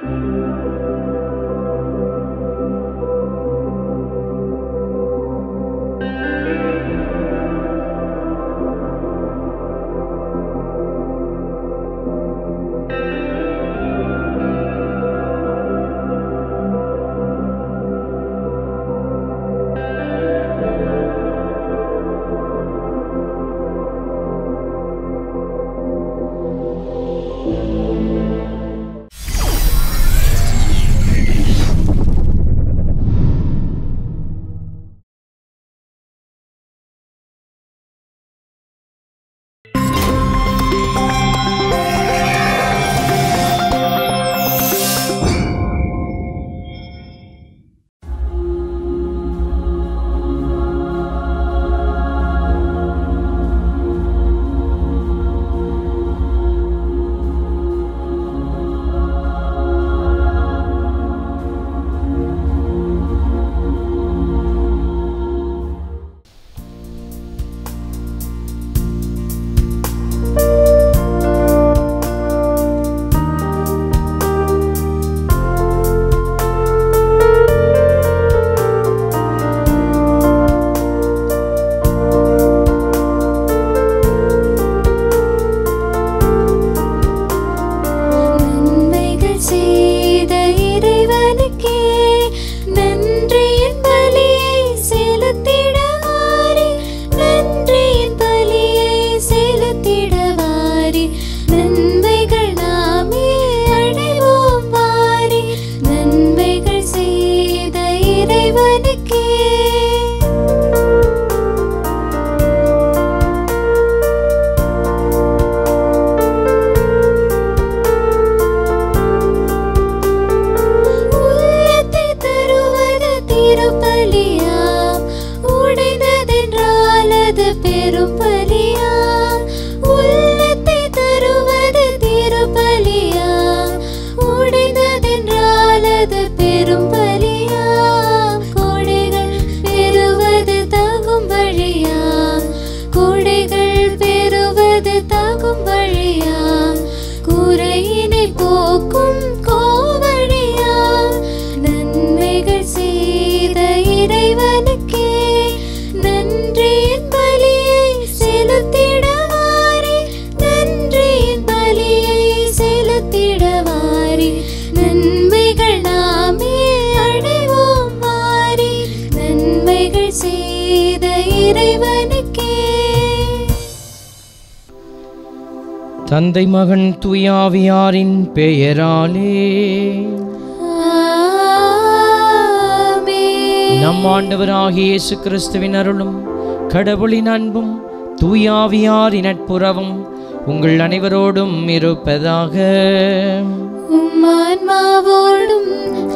நன்மைகள் செய்த இறைவனுக்கே நன்றியின் பலியை செலுத்திடவாரி நன்றியின் பலியை செலுத்திடவாரி நன்மைகள் நாமே அடைவோம் வாரி நன்மைகள் செய்த இறைவனுக்கே உள்ளத்தை தருவது திருப்பலியாம் உடைந்ததென்றால் அது பெரும் பலியாம் உள்ளத்தை தருவது திருப்பலியாம் உடைந்ததென்றால் அது பெரும் பலியாம் கொடைகள் பெறுவது தகும் வழியாம் கொடைகள் பெறுவது தகும் வழியாம் குறையினை போக்கும் கோவழியா நன்மைகள் செய்த இறைவனுக்கே நன்றியின் பலியை செலுத்திடவாரி நன்றியின் பலியை செலுத்திடவாரி நன்மைகள் நாமே அடைவோம் வாரி நன்மைகள் செய்த இறைவனுக்கே தந்தை மகன் தூயாவியாரின் பெயராலே ஆமென். நம் ஆண்டவராகிய இயேசு கிறிஸ்துவின் அருளும் கடவுளின் அன்பும் தூயாவியாரின் நட்புறவும் உங்கள் அனைவரோடும் இருப்பதாக உம் ஆன்மாவோடும்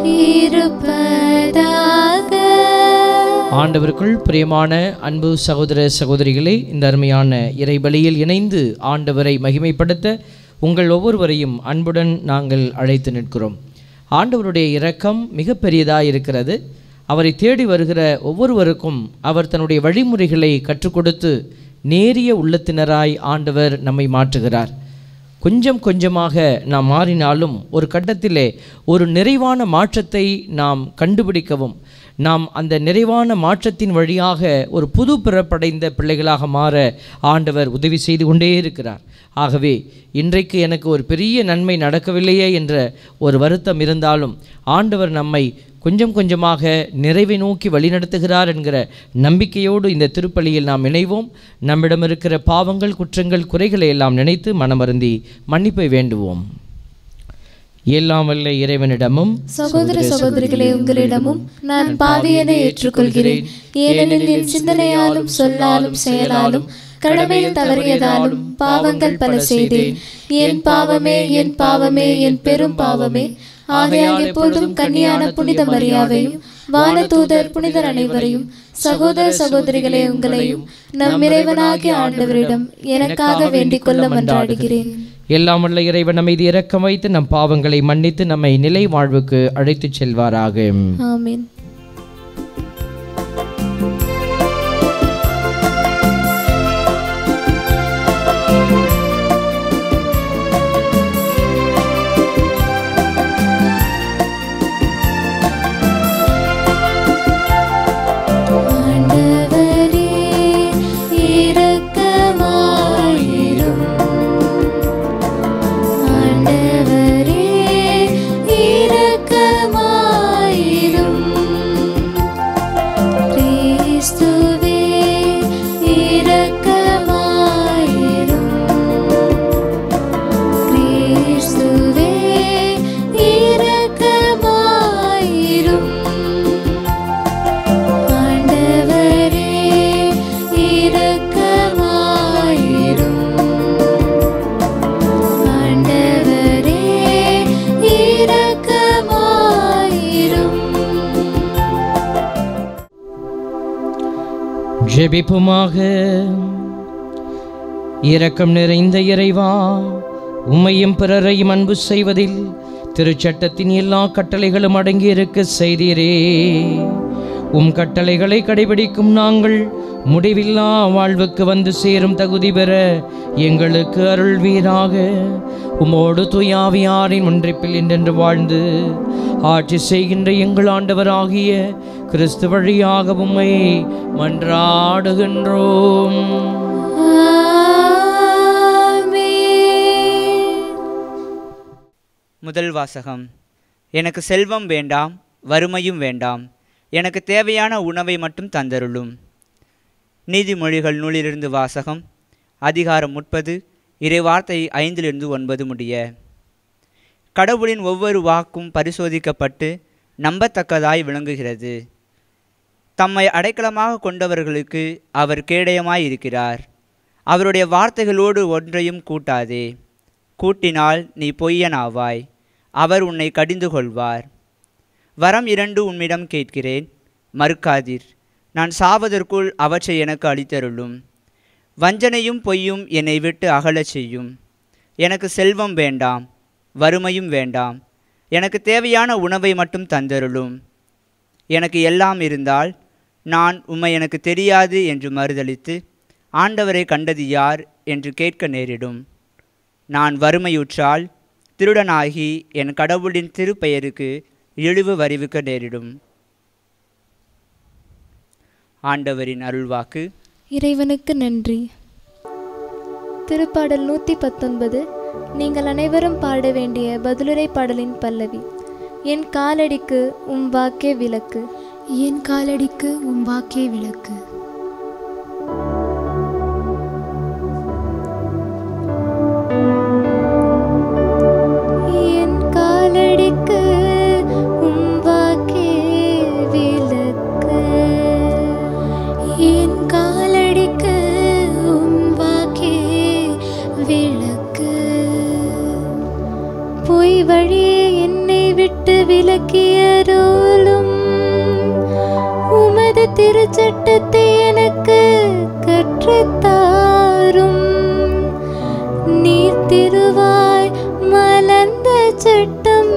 இருப்பதாக ஆண்டவருக்குள் பிரியமான அன்பு சகோதர சகோதரிகளே இந்த அருமையான இறைபலியில் இணைந்து ஆண்டவரை மகிமைப்படுத்த உங்கள் ஒவ்வொருவரையும் அன்புடன் நாங்கள் அழைத்து நிற்கிறோம் ஆண்டவருடைய இரக்கம் மிகப்பெரியதாக இருக்கிறது அவரை தேடி வருகிற ஒவ்வொருவருக்கும் அவர் தன்னுடைய வழிமுறைகளை கற்றுக் கொடுத்து நேரிய உள்ளத்தினராய் ஆண்டவர் நம்மை மாற்றுகிறார் கொஞ்சம் கொஞ்சமாக நாம் மாறினாலும் ஒரு கட்டத்திலே ஒரு நிறைவான மாற்றத்தை நாம் கண்டுபிடிக்கவும் நாம் அந்த நிறைவான மாற்றத்தின் வழியாக ஒரு புது பிறப்படைந்த பிள்ளைகளாக மாற ஆண்டவர் உதவி செய்து கொண்டே இருக்கிறார் ஆகவே இன்றைக்கு எனக்கு ஒரு பெரிய நன்மை நடக்கவில்லையே என்ற ஒரு வருத்தம் இருந்தாலும் ஆண்டவர் நம்மை கொஞ்சம் கொஞ்சமாக நிறைவை நோக்கி வழிநடத்துகிறார் என்கிற நம்பிக்கையோடு இந்த திருப்பலியில் நாம் இணைவோம் நம்மிடம் இருக்கிற பாவங்கள் குற்றங்கள் குறைகளை எல்லாம் நினைத்து மனமருந்தி மன்னிப்பை வேண்டுவோம் எல்லாம் வல்ல இறைவனிடமும் சகோதர சகோதரிகளே உங்களிடமும் நான் பாவியனை ஏற்றுக்கொள்கிறேன் ஏனெனில் என் சிந்தனையாலும் சொல்லாலும் செயலாலும் கடமையில் தவறியதாலும் பாவங்கள் பல செய்தேன் என் பாவமே என் பாவமே என் பெரும் பாவமே ஆகையால் எப்பொழுதும் கன்னியான புனித மரியாவையும் வானதூதர் புனிதர் அனைவரையும் சகோதர சகோதரிகளே உங்களையும் நம் இறைவனாகிய ஆண்டவரிடம் எனக்காக வேண்டிக் கொள்ள மன்றாடுகிறேன் எல்லாம் வல்ல இறைவன் நம்மை இரக்கம் வைத்து நம் பாவங்களை மன்னித்து நம்மை நிலை வாழ்வுக்கு அழைத்துச் செல்வாராக ஆமென் இரக்கமாயிரும் ஜெபிப்புமாக இரக்கம் நிறைந்த இறைவா உம்மையும் பிறரையும் அன்பு செய்வதில் திருச்சட்டத்தின் எல்லா கட்டளைகளும் அடங்கி இருக்க செய்தீரே உம் கட்டளைகளை கடைபிடிக்கும் நாங்கள் முடிவில்லா வாழ்வுக்கு வந்து சேரும் தகுதி பெற எங்களுக்கு அருள்வீராக உமோடு துயாவியாரின் ஒன்றிப்பில் என்றென்று வாழ்ந்து ஆட்சி செய்கின்ற எங்கள் ஆண்டவராகிய கிறிஸ்து வழியாக உம்மை மன்றாடுகின்றோம் ஆமென். முதல் வாசகம் எனக்கு செல்வம் வேண்டாம் வறுமையும் வேண்டாம் எனக்கு தேவையான உணவை மட்டும் தந்தருளும் நீதிமொழிகள் நூலிலிருந்து வாசகம் அதிகாரம் முப்பது இறைவார்த்தை ஐந்திலிருந்து ஒன்பது முடிய கடவுளின் ஒவ்வொரு வாக்கும் பரிசோதிக்கப்பட்டு நம்பத்தக்கதாய் விளங்குகிறது தம்மை அடைக்கலமாக கொண்டவர்களுக்கு அவர் கேடயமாய் இருக்கிறார் அவருடைய வார்த்தைகளோடு ஒன்றையும் கூட்டாதே கூட்டினால் நீ பொய்யனாவாய் அவர் உன்னை கடிந்து கொள்வார் வரம் இரண்டு உம்மிடம் கேட்கிறேன் மறுக்காதீர் நான் சாவதற்குள் அவற்றை எனக்கு அளித்தருளும் வஞ்சனையும் பொய்யும் என்னை விட்டு அகலச் செய்யும் எனக்கு செல்வம் வேண்டாம் வறுமையும் வேண்டாம் எனக்கு தேவையான உணவை மட்டும் தந்தருளும் எனக்கு எல்லாம் இருந்தால் நான் உம்மை எனக்கு தெரியாது என்று மறுதலித்து ஆண்டவரை கண்டது யார் என்று கேட்க நேரிடும் நான் வறுமையுற்றால் திருடனாகி என் கடவுளின் திருப்பெயருக்கு இழிவு வருவிக்க நேரிடும் ஆண்டவரின் அருள்வாக்கு இறைவனுக்கு நன்றி திருப்பாடல் நூற்றி பத்தொன்பது நீங்கள் அனைவரும் பாட வேண்டிய பதிலுரை பாடலின் பல்லவி என் காலடிக்கு உம் வாக்கே விளக்கு என் காலடிக்கு உம் வாக்கே விளக்கு என் காலடிக்கு உம் வாக்கே விளக்கு என் காலடிக்கு உம் வாக்கே விளக்கு பொய் வழியே என்னை விட்டு விலக்கியருளும் உமது திருச்சட்டத்தை எனக்கு கற்றுத்தாரும் நீர் திருவாய் மலர்ந்த சட்டம்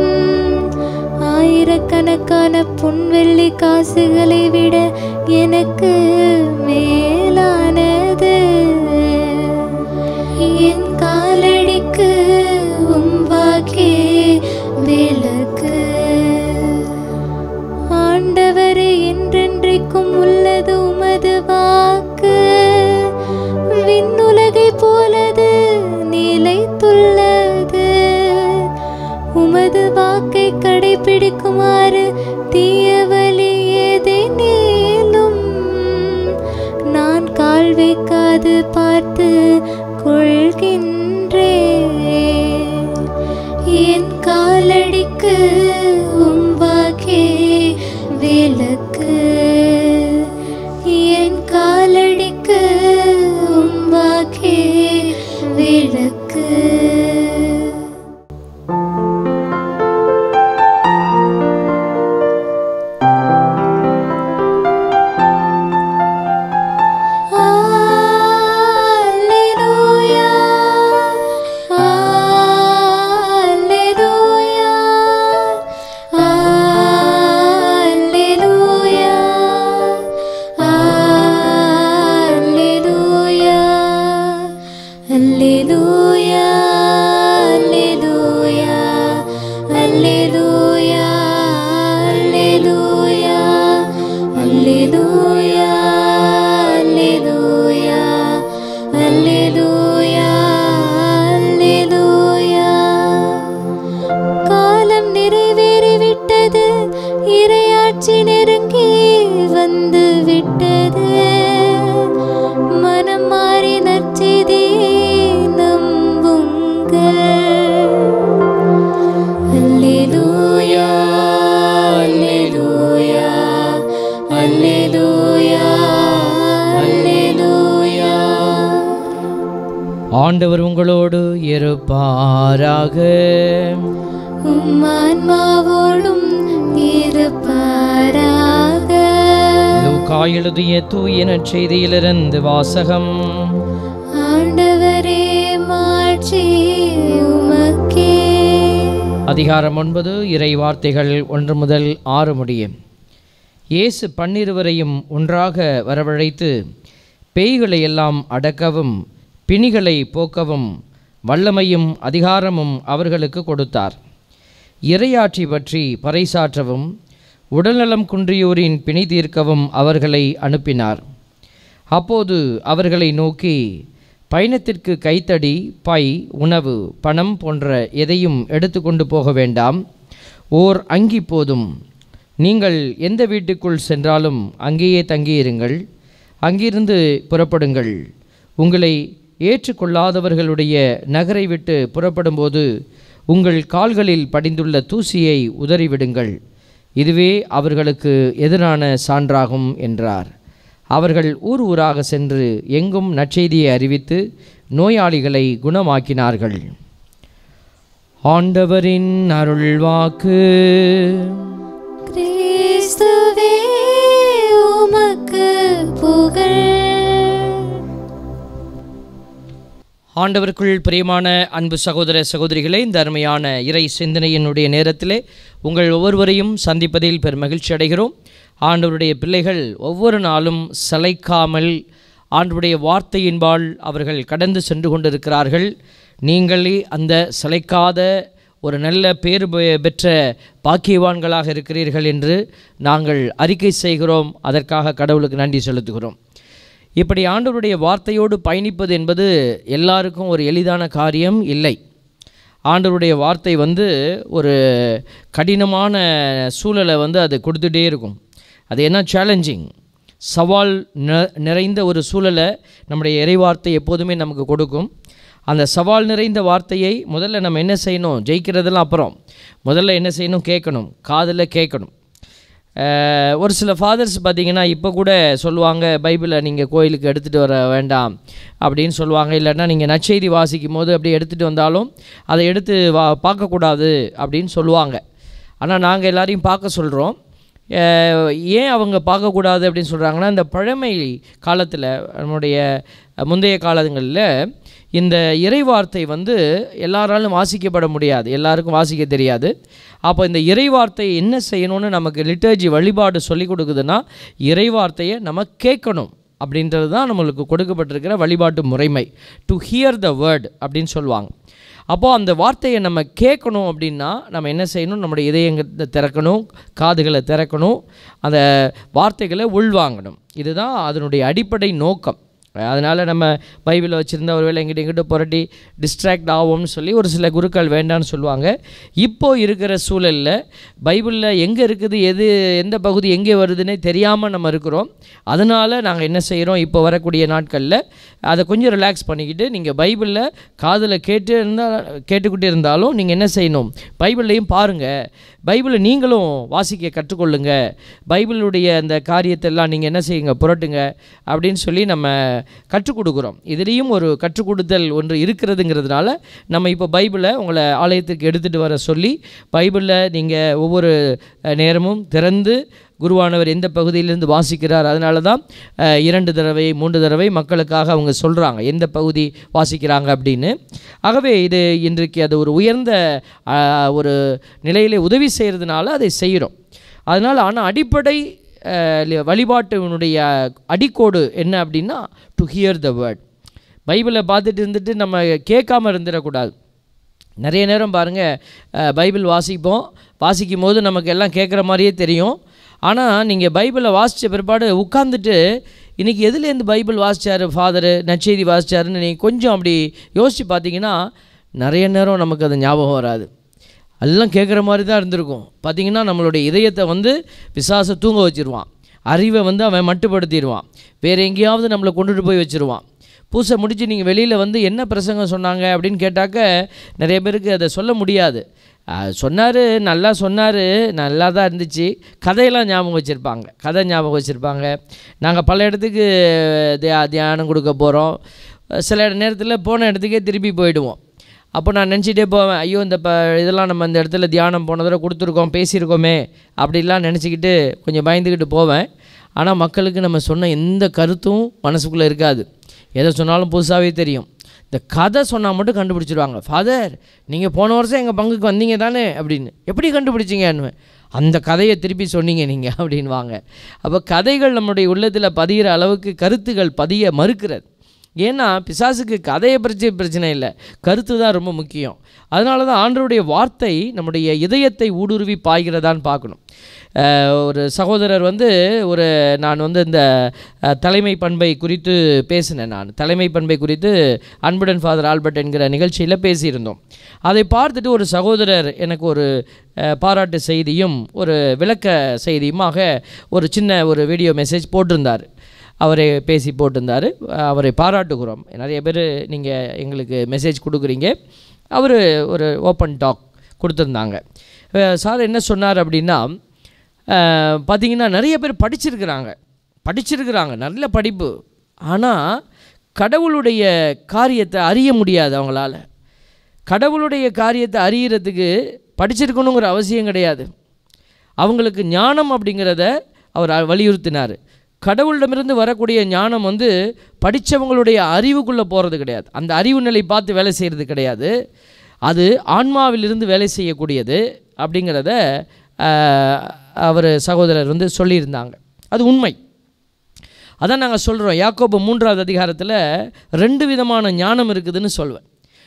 ஆயிரக்கணக்கான பொன்வெள்ளி காசுகளை விட எனக்கு மேலானது என் காலடிக்கு உம் வாக்கே விளக்கு ஆண்டவரே என்றென்றைக்கும் உள்ளது உமது வாக்கு விண்ணுலகை போலது நிலைத்துள்ளது உமது வாக்கை கடைபிடிக்குமாறு தீயவழி ஏதேனும் நான் கால் வைக்காது பார்த்து கொள்கின்றேன் என் காலடிக்கு உம் வாக்கே விளக்கு என் காலடிக்கு உம் வாக்கே விளக்கு Alleluia, Alleluia, Alleluia, Alleluia, Alleluia, Alleluia, Alleluia, Alleluia, Alleluia, Alleluia, Alleluia. காலம் நிறைவேறிவிட்டது இரையாட்சி நெருங்கி வந்து விட்டது மனம் மாறி நற்செய்தியை நம்புங்கள் அல்லேலூயா அல்லேலூயா அல்லேலூயா அல்லேலூயா ஆண்டவர் உங்களோடு இருப்பாராக உம் ஆன்மாவோடும் இருப்பாராக லூக்கா எழுதிய தூய நற்செய்தியிலிருந்து வாசகம் ஆண்டவரே மாட்சி உமக்கே அதிகாரம் ஒன்பது இறை வார்த்தைகள் ஒன்று முதல் ஆறு முடியும் இயேசு பன்னிருவரையும் ஒன்றாக வரவழைத்து பேய்களை எல்லாம் அடக்கவும் பிணிகளை போக்கவும் வல்லமையும் அதிகாரமும் அவர்களுக்கு கொடுத்தார் இறையாட்சி பற்றி பறைசாற்றவும் உடல்நலம் குன்றியோரின் பிணி தீர்க்கவும் அவர்களை அனுப்பினார் அப்போது அவர்களை நோக்கி பயணத்திற்கு கைத்தடி பை உணவு பணம் போன்ற எதையும் எடுத்துக்கொண்டு போக வேண்டாம் ஓர் அங்கி போதும் நீங்கள் எந்த வீட்டுக்குள் சென்றாலும் அங்கேயே தங்கியிருங்கள் அங்கிருந்து புறப்படுங்கள் உங்களை ஏற்றுக்கொள்ளாதவர்களுடைய நகரை விட்டு புறப்படும்போது உங்கள் கால்களில் படிந்துள்ள தூசியை உதறிவிடுங்கள் இதுவே அவர்களுக்கு எதிரான சான்றாகும் என்றார் அவர்கள் ஊர் ஊராக சென்று எங்கும் நற்செய்தியை அறிவித்து நோயாளிகளை குணமாக்கினார்கள் ஆண்டவரின் அருள்வாக்கு கிறிஸ்துவே உமக்கு புகழ் ஆண்டவருக்குள் பிரியமான அன்பு சகோதர சகோதரிகளே இந்த அருமையான இறை சிந்தனையினுடைய நேரத்திலே உங்கள் ஒவ்வொருவரையும் சந்திப்பதில் பெரும் மகிழ்ச்சி அடைகிறோம் ஆண்டவருடைய பிள்ளைகள் ஒவ்வொரு நாளும் சளைக்காமல் ஆண்டவருடைய வார்த்தையின்பால் அவர்கள் கடந்து சென்று கொண்டிருக்கிறார்கள் நீங்களே அந்த சளைக்காத ஒரு நல்ல பேறு பெ- பெற்ற பாக்கியவான்களாக இருக்கிறீர்கள் என்று நாங்கள் அறிக்கை செய்கிறோம் அதற்காக கடவுளுக்கு நன்றி செலுத்துகிறோம் இப்படி ஆண்டவருடைய வார்த்தையோடு பயணிப்பது என்பது எல்லாருக்கும் ஒரு எளிதான காரியம் இல்லை ஆண்டவருடைய வார்த்தை வந்து ஒரு கடினமான சூழலை வந்து அது கொடுத்துட்டே இருக்கும் அது என்ன சேலஞ்சிங் சவால் ந- நிறைந்த ஒரு சூழலை நம்முடைய இறைவார்த்தை எப்போதுமே நமக்கு கொடுக்கும் அந்த சவால் நிறைந்த வார்த்தையை முதல்ல நம்ம என்ன செய்யணும் ஜெயிக்கிறதெல்லாம் அப்புறம் முதல்ல என்ன செய்யணும் கேட்கணும் காதில் கேட்கணும் அஹ், ஒரு சில ஃபாதர்ஸ் பார்த்தீங்கன்னா இப்போ கூட சொல்லுவாங்க பைபிளை நீங்கள் கோயிலுக்கு எடுத்துகிட்டு வர வேண்டாம் அப்படின்னு சொல்லுவாங்க இல்லைன்னா நீங்கள் நற்செய்தி வாசிக்கும் போது அப்படி எடுத்துகிட்டு வந்தாலும் அதை எடுத்து வா பார்க்கக்கூடாது அப்படின்னு சொல்லுவாங்க ஆனால் நாங்கள் எல்லாரையும் பார்க்க சொல்கிறோம் ஏன் அவங்க பார்க்கக்கூடாது அப்படின்னு சொல்கிறாங்கன்னா இந்த பழமை காலத்தில் நம்முடைய முந்தைய காலங்களில் இந்த இறைவார்த்தை வந்து எல்லாராலும் வாசிக்கப்பட முடியாது எல்லாருக்கும் வாசிக்க தெரியாது அப்போ இந்த இறைவார்த்தை என்ன செய்யணும்னு நமக்கு லிட்டர்ஜி வழிபாடு சொல்லி கொடுக்குதுன்னா இறைவார்த்தையை நம்ம கேட்கணும் அப்படின்றது தான் நம்மளுக்கு கொடுக்கப்பட்டிருக்கிற வழிபாட்டு முறைமை டு ஹியர் த வேர்ட் அப்படின்னு சொல்லுவாங்க அப்போது அந்த வார்த்தையை நம்ம கேட்கணும் அப்படின்னா நம்ம என்ன செய்யணும் நம்முடைய இதயங்களை திறக்கணும் காதுகளை திறக்கணும் அந்த வார்த்தைகளை உள்வாங்கணும் இதுதான் அதனுடைய அடிப்படை நோக்கம் அதனால் நம்ம பைபிளை வச்சுருந்தா ஒருவேளை எங்கிட்ட எங்கிட்ட புரட்டி டிஸ்ட்ராக்ட் ஆகும்னு சொல்லி ஒரு சில குருக்கள் வேண்டான்னு சொல்லுவாங்க இப்போ இருக்கிற சூழலில் பைபிளில் எங்கே இருக்குது எது எந்த பகுதி எங்கே வருதுன்னே தெரியாமல் நம்ம இருக்கிறோம் அதனால் நாங்கள் என்ன செய்கிறோம் இப்போ வரக்கூடிய நாட்களில் அதை கொஞ்சம் ரிலாக்ஸ் பண்ணிக்கிட்டு நீங்கள் பைபிளில் காதில் கேட்டு இருந்தால் கேட்டுக்கிட்டே இருந்தாலும் நீங்கள் என்ன செய்யணும் பைபிளையும் பாருங்கள் பைபிளை நீங்களும் வாசிக்க கற்றுக்கொள்ளுங்க பைபிளுடைய அந்த காரியத்தெல்லாம் நீங்கள் என்ன செய்யுங்க புரட்டுங்க அப்படின்னு சொல்லி நம்ம கற்றுக் கொடுக்குறோம் இதுலேயும் ஒரு கற்றுக் கொடுத்தல் ஒன்று இருக்கிறதுங்கிறதுனால நம்ம இப்போ பைபிளை உங்களை ஆலயத்துக்கு எடுத்துகிட்டு வர சொல்லி பைபிளில் நீங்கள் ஒவ்வொரு அஹ், நேரமும் திறந்து குருவானவர் எந்த பகுதியிலிருந்து வாசிக்கிறார் அதனால தான் அஹ், இரண்டு தடவை மூன்று தடவை மக்களுக்காக அவங்க சொல்கிறாங்க எந்த பகுதி வாசிக்கிறாங்க அப்படின்னு ஆகவே இது இன்றைக்கு அது ஒரு உயர்ந்த அஹ், ஒரு நிலையிலே உதவி செய்கிறதுனால அதை செய்கிறோம் அதனால் ஆனால் அடிப்படை அஹ், லி- வழிபாட்டினுடைய அடிக்கோடு என்ன அப்படின்னா டு ஹியர் த வேர்ட் பைபிளை பார்த்துட்டு இருந்துட்டு நம்ம கேட்காம இருந்துடக்கூடாது நிறைய நேரம் பாருங்கள் பைபிள் வாசிப்போம் வாசிக்கும் போது நமக்கு எல்லாம் கேட்குற மாதிரியே தெரியும் ஆனால் நீங்கள் பைபிளை வாசித்த பிற்பாடு உட்காந்துட்டு இன்றைக்கி எதுலேருந்து பைபிள் வாசித்தார் ஃபாதரு நற்செய்தி வாசித்தாருன்னு நீங்கள் கொஞ்சம் அப்படி யோசித்து பார்த்தீங்கன்னா நிறைய நேரம் நமக்கு அது ஞாபகம் வராது எல்லாம் கேட்குற மாதிரி தான் இருந்திருக்கும் பார்த்தீங்கன்னா நம்மளுடைய இதயத்தை வந்து பிசாசை தூங்க வச்சிருவான் அறிவை வந்து அவன் மட்டுப்படுத்திடுவான் வேறு எங்கேயாவது நம்மளை கொண்டுட்டு போய் வச்சிருவான் பூசை முடித்து நீங்கள் வெளியில் வந்து என்ன பிரசங்கம் சொன்னாங்க அப்படின்னு கேட்டாக்க நிறைய பேருக்கு அதை சொல்ல முடியாது சொன்னார் நல்லா சொன்னார் நல்லா தான் இருந்துச்சு கதையெல்லாம் ஞாபகம் வச்சுருப்பாங்க கதை ஞாபகம் வச்சுருப்பாங்க நாங்கள் பல இடத்துக்கு தியா தியானம் கொடுக்க போகிறோம் சில நேரத்தில் போன இடத்துக்கே திருப்பி போயிடுவோம் அப்போ நான் நினச்சிட்டே போவேன் ஐயோ இந்த ப இதெல்லாம் நம்ம இந்த இடத்துல தியானம் போன தடவை கொடுத்துருக்கோம் பேசியிருக்கோமே அப்படிலாம் நினச்சிக்கிட்டு கொஞ்சம் பயந்துக்கிட்டு போவேன் ஆனால் மக்களுக்கு நம்ம சொன்ன எந்த கருத்தும் மனசுக்குள்ளே இருக்காது எதை சொன்னாலும் புதுசாகவே தெரியும் இந்த கதை சொன்னால் மட்டும் கண்டுபிடிச்சிருவாங்க ஃபாதர் நீங்கள் போன வருஷம் எங்கள் பங்குக்கு வந்தீங்க தானே அப்படின்னு எப்படி கண்டுபிடிச்சிங்கன்னு அந்த கதையை திருப்பி சொன்னீங்க நீங்கள் அப்படின்வாங்க அப்போ கதைகள் நம்முடைய உள்ளத்தில் பதிகிற அளவுக்கு கருத்துகள் பதிய மறுக்கிறது ஏன்னா பிசாசுக்கு கதையை பிரச்சனை பிரச்சனை இல்லை கருத்து தான் ரொம்ப முக்கியம் அதனால தான் ஆண்டவருடைய வார்த்தை நம்முடைய இதயத்தை ஊடுருவி பாய்கிறதான்னு பார்க்கணும் அஹ் ஒரு சகோதரர் வந்து ஒரு நான் வந்து இந்த அஹ், தலைமை பண்பை குறித்து பேசினேன் நான் தலைமை பண்பை குறித்து அன்புடன் ஃபாதர் ஆல்பர்ட் என்கிற நிகழ்ச்சியில் பேசியிருந்தோம் அதை பார்த்துட்டு ஒரு சகோதரர் எனக்கு ஒரு அஹ், பாராட்டு செய்தியும் ஒரு விளக்க செய்தியுமாக ஒரு சின்ன ஒரு வீடியோ மெசேஜ் போட்டிருந்தார் அவரை பேசி போட்டிருந்தார் அவரை பாராட்டுகிறோம் நிறைய பேர் நீங்கள் எங்களுக்கு மெசேஜ் கொடுக்குறீங்க அவர் ஒரு ஓப்பன் டாக் கொடுத்துருந்தாங்க அஹ் சார் என்ன சொன்னார் அப்படின்னா அஹ் பார்த்தீங்கன்னா நிறைய பேர் படிச்சிருக்கிறாங்க படிச்சிருக்கிறாங்க நல்ல படிப்பு ஆனால் கடவுளுடைய காரியத்தை அறிய முடியாது அவங்களால கடவுளுடைய காரியத்தை அறியறதுக்கு படிச்சிருக்கணுங்கிற அவசியம் கிடையாது அவங்களுக்கு ஞானம் அப்படிங்கிறத அவர் அ- வலியுறுத்தினார் கடவுளிடமிருந்து வரக்கூடிய ஞானம் வந்து படித்தவங்களுடைய அறிவுக்குள்ளே போகிறது கிடையாது அந்த அறிவு நிலை பார்த்து வேலை செய்கிறது கிடையாது அது ஆன்மாவிலிருந்து வேலை செய்யக்கூடியது அப்படிங்கிறத அவர் சகோதரர் வந்து சொல்லியிருந்தாங்க அது உண்மை அதான் நாங்கள் சொல்கிறோம் யாக்கோபு மூன்றாவது அதிகாரத்தில் ரெண்டு விதமான ஞானம் இருக்குதுன்னு சொல்வேன்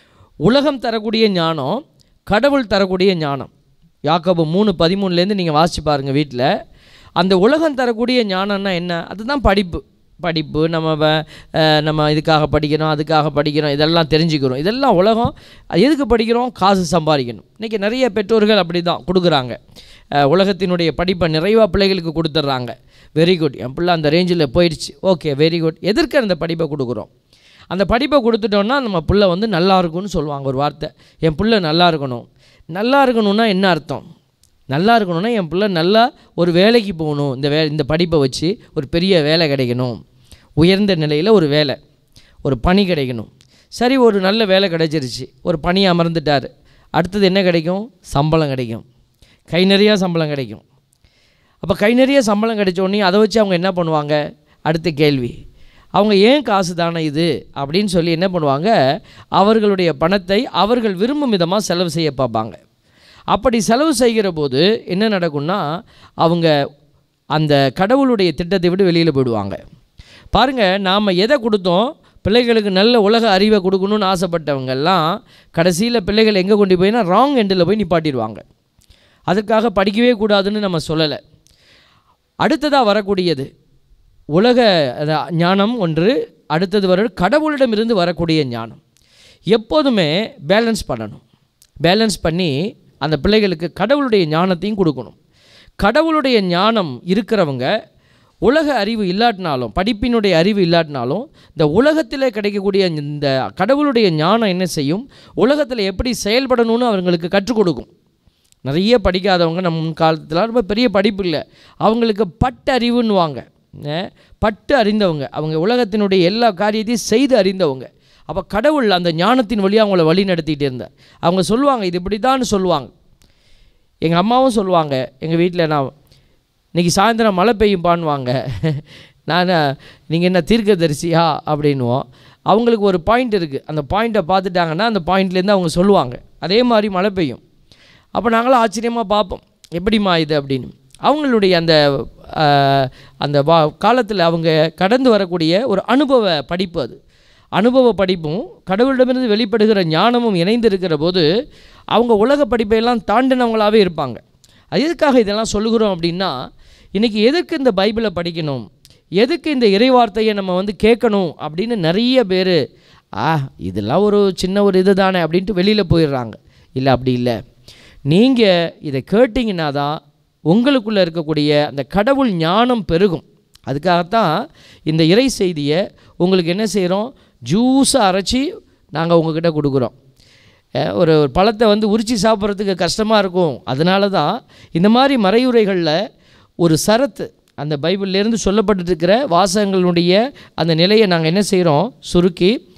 உலகம் தரக்கூடிய ஞானம் கடவுள் தரக்கூடிய ஞானம் யாக்கோபு மூணு பதிமூணுலேருந்து நீங்கள் வாசிச்சு பாருங்கள் வீட்டில் அந்த உலகம் தரக்கூடிய ஞானம்னா என்ன அதுதான் படிப்பு படிப்பு நம்ம வ- அஹ் நம்ம இதுக்காக படிக்கிறோம் அதுக்காக படிக்கிறோம் இதெல்லாம் தெரிஞ்சுக்கிறோம் இதெல்லாம் உலகம் அது எதுக்கு படிக்கிறோம் காசு சம்பாதிக்கணும் இன்றைக்கி நிறைய பெற்றோர்கள் அப்படி தான் கொடுக்குறாங்க அஹ் உலகத்தினுடைய படிப்பை நிறைவாக பிள்ளைகளுக்கு கொடுத்துட்றாங்க வெரி குட் என் பிள்ளை அந்த ரேஞ்சில் போயிடுச்சு ஓகே வெரி குட் எதற்கு அந்த படிப்பை கொடுக்குறோம் அந்த படிப்பை கொடுத்துட்டோன்னா நம்ம பிள்ளை வந்து நல்லா இருக்கும்னு சொல்லுவாங்க ஒரு வார்த்தை என் பிள்ளை நல்லா இருக்கணும் நல்லா இருக்கணும்னா என்ன அர்த்தம் நல்லா இருக்கணும்னா என் பிள்ளை நல்லா ஒரு வேலைக்கு போகணும் இந்த வே இந்த படிப்பை வச்சு ஒரு பெரிய வேலை கிடைக்கணும் உயர்ந்த நிலையில் ஒரு வேலை ஒரு பணி கிடைக்கணும் சரி ஒரு நல்ல வேலை கிடைச்சிருச்சு ஒரு பணி அமர்ந்துட்டார் அடுத்தது என்ன கிடைக்கும் சம்பளம் கிடைக்கும் கை நிறையா சம்பளம் கிடைக்கும் அப்போ கை நிறைய சம்பளம் கிடைச்ச உடனே அதை வச்சு அவங்க என்ன பண்ணுவாங்க அடுத்த கேள்வி அவங்க ஏன் காசு தானே இது அப்படின்னு சொல்லி என்ன பண்ணுவாங்க அவர்களுடைய பணத்தை அவர்கள் விரும்பும் விதமாக செலவு செய்ய பார்ப்பாங்க அப்படி செலவு செய்கிற போது என்ன நடக்கும்னா அவங்க அந்த கடவுளுடைய திட்டத்தை விட்டு வெளியில் போயிடுவாங்க பாருங்கள் நாம் எதை கொடுத்தோம் பிள்ளைகளுக்கு நல்ல உலக அறிவை கொடுக்கணும்னு ஆசைப்பட்டவங்கெல்லாம் கடைசியில் பிள்ளைகள் எங்கே கொண்டு போயினா ராங் எண்டில் போய் நிப்பாட்டிடுவாங்க அதுக்காக படிக்கவே கூடாதுன்னு நம்ம சொல்லலை அடுத்ததாக வரக்கூடியது உலக அத ஞானம் ஒன்று அடுத்தது வர கடவுளிடமிருந்து வரக்கூடிய ஞானம் எப்போதுமே பேலன்ஸ் பண்ணணும் பேலன்ஸ் பண்ணி அந்த பிள்ளைகளுக்கு கடவுளுடைய ஞானத்தையும் கொடுக்கணும் கடவுளுடைய ஞானம் இருக்கிறவங்க உலக அறிவு இல்லாட்டினாலும் படிப்பினுடைய அறிவு இல்லாட்டினாலும் இந்த உலகத்தில் கிடைக்கக்கூடிய இந்த கடவுளுடைய ஞானம் என்ன செய்யும் உலகத்தில் எப்படி செயல்படணும்னு அவங்களுக்கு கற்றுக் கொடுக்கும் நிறைய படிக்காதவங்க நம்ம முன்காலத்தில் ரொம்ப பெரிய படிப்பு இல்லை அவங்களுக்கு பட்டறிவுன்னுவாங்க அஹ், பட்டு அறிந்தவங்க அவங்க உலகத்தினுடைய எல்லா காரியத்தையும் செய்து அறிந்தவங்க அப்போ கடவுள் அந்த ஞானத்தின் வழியாக அவங்கள வழி நடத்திட்டு இருந்தார் அவங்க சொல்லுவாங்க இது இப்படி தான் சொல்லுவாங்க எங்கள் அம்மாவும் சொல்லுவாங்க எங்கள் வீட்டில் நான் இன்றைக்கி சாயந்தரம் மழை பெய்யும்பான்வாங்க நான் நீங்கள் என்ன தீர்க்கதரிசியா அப்படின்னுவோம் அவங்களுக்கு ஒரு பாயிண்ட் இருக்குது அந்த பாயிண்ட்டை பார்த்துட்டாங்கன்னா அந்த பாயிண்ட்லேருந்து அவங்க சொல்லுவாங்க அதே மாதிரி மழை பெய்யும் அப்போ நாங்களும் ஆச்சரியமாக பார்ப்போம் எப்படிம்மா இது அப்படின்னு அவங்களுடைய அந்த ஆஹ், அந்த வா காலத்தில் அவங்க கடந்து வரக்கூடிய ஒரு அனுபவ படிப்பு அது அனுபவ படிப்பும் கடவுளிடமிருந்து வெளிப்படுகிற ஞானமும் இணைந்து இருக்கிற போது அவங்க உலக படிப்பையெல்லாம் தாண்டினவங்களாகவே இருப்பாங்க அது எதுக்காக இதெல்லாம் சொல்லுகிறோம் அப்படின்னா இன்றைக்கி எதுக்கு இந்த பைபிளை படிக்கணும் எதுக்கு இந்த இறைவார்த்தையை நம்ம வந்து கேட்கணும் அப்படின்னு நிறைய பேர் ஆ இதெல்லாம் ஒரு சின்ன ஒரு இது தானே அப்படின்ட்டு வெளியில் போயிடுறாங்க இல்லை அப்படி இல்லை நீங்கள் இதை கேட்டிங்கன்னா தான் உங்களுக்குள்ளே இருக்கக்கூடிய அந்த கடவுள் ஞானம் பெருகும் அதுக்காகத்தான் இந்த இறை செய்தியை உங்களுக்கு என்ன செய்கிறோம் ஜூஸை அரைச்சி நாங்கள் உங்ககிட்ட கொடுக்குறோம் அஹ் ஒரு ஒரு பழத்தை வந்து உரிச்சு சாப்பிட்றதுக்கு கஷ்டமாக இருக்கும் அதனால தான் இந்த மாதிரி மறையுரைகளில் ஒரு சரத்து அந்த பைபிள்லேருந்து சொல்லப்பட்டுருக்கிற வாசகங்களுடைய அந்த நிலையை நாங்கள் என்ன செய்கிறோம் சுருக்கி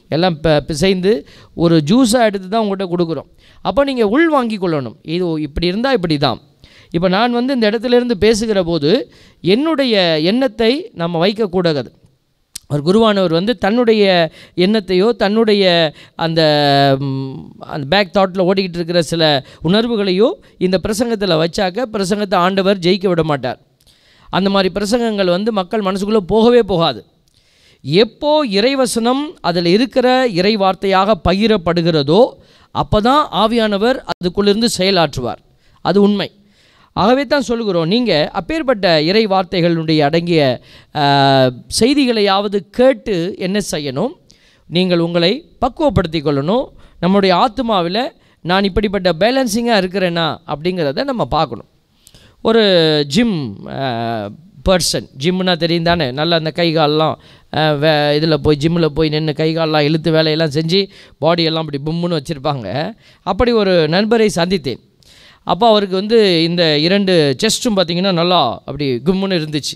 எல்லாம் ப பிசைந்து ஒரு ஜூஸாக எடுத்து தான் உங்கள்கிட்ட கொடுக்குறோம் அப்போ நீங்கள் உள் வாங்கி கொள்ளணும் இது இப்படி இருந்தால் இப்படி தான் இப்போ நான் வந்து இந்த இடத்துல இருந்து பேசுகிற போது என்னுடைய எண்ணத்தை நம்ம வைக்கக்கூடாது ஒரு குருவானவர் வந்து தன்னுடைய எண்ணத்தையோ தன்னுடைய அந்த ம், அந்த பேக் தாட்டில் ஓடிக்கிட்டு இருக்கிற சில உணர்வுகளையோ இந்த பிரசங்கத்தில் வச்சாக்க பிரசங்கத்தை ஆண்டவர் ஜெயிக்க விட மாட்டார் அந்த மாதிரி பிரசங்கங்கள் வந்து மக்கள் மனசுக்குள்ளே போகவே போகாது எப்போ இறைவசனம் அதில் இருக்கிற இறை வார்த்தையாக பகிரப்படுகிறதோ அப்போ தான் ஆவியானவர் அதுக்குள்ளிருந்து செயலாற்றுவார் அது உண்மை ஆகவே தான் சொல்லுகிறோம் நீங்கள் அப்பேற்பட்ட இறை வார்த்தைகளுடைய அடங்கிய ஆஹ், செய்திகளையாவது கேட்டு என்ன செய்யணும் நீங்கள் உங்களை பக்குவப்படுத்தி கொள்ளணும் நம்முடைய ஆத்மாவில் நான் இப்படிப்பட்ட பேலன்சிங்காக இருக்கிறேனா அப்படிங்கிறத நம்ம பார்க்கணும் ஒரு ஜிம் பர்சன் ஜிம்னா தெரியும் தானே நல்லா அந்த கை கால்லாம் அஹ், வே இதில் போய் ஜிம்மில் போய் நின்று கை கால்லாம் இழுத்து வேலையெல்லாம் செஞ்சு பாடியெல்லாம் அப்படி பும்முன்னு வச்சுருப்பாங்க அப்படி ஒரு நண்பரை சந்தித்தேன் அப்போ அவருக்கு வந்து இந்த இரண்டு செஸ்ட்டும் பார்த்திங்கன்னா நல்லா அப்படி கும்முன்னு இருந்துச்சு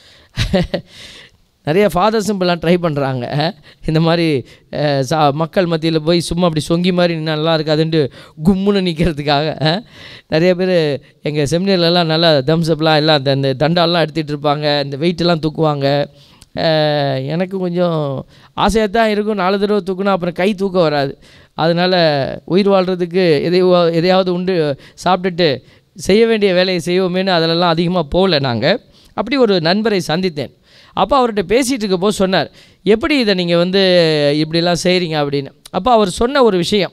நிறைய ஃபாதர் சிம்பிளாக ட்ரை பண்ணுறாங்க இந்த மாதிரி அஹ், சா மக்கள் மத்தியில் போய் சும்மா அப்படி சொங்கி மாதிரி நின்னா நல்லா இருக்காதுன்ட்டு கும்முன்னு நிற்கிறதுக்காக அஹ், நிறைய பேர் எங்கள் செமினர்லலாம் நல்லா தம்ஸ்அப்லாம் எல்லாம் அந்த அந்த தண்டாலாம் எடுத்துகிட்டு இருப்பாங்க இந்த வெயிட்டெல்லாம் தூக்குவாங்க அஹ், எனக்கு கொஞ்சம் ஆசையாக தான் இருக்கும் நாலு தடவை தூக்குனா அப்புறம் கை தூக்க வராது அதனால் உயிர் வாழ்கிறதுக்கு எதையோ எதையாவது உண்டு சாப்பிட்டுட்டு செய்ய வேண்டிய வேலையை செய்வோமேன்னு அதிலெல்லாம் அதிகமாக போகல நாங்கள் அப்படி ஒரு நண்பரை சந்தித்தேன் அப்போ அவர்கிட்ட பேசிகிட்டு இருக்கப்போ சொன்னார் எப்படி இதை நீங்கள் வந்து இப்படிலாம் செய்கிறீங்க அப்படின்னு அப்போ அவர் சொன்ன ஒரு விஷயம்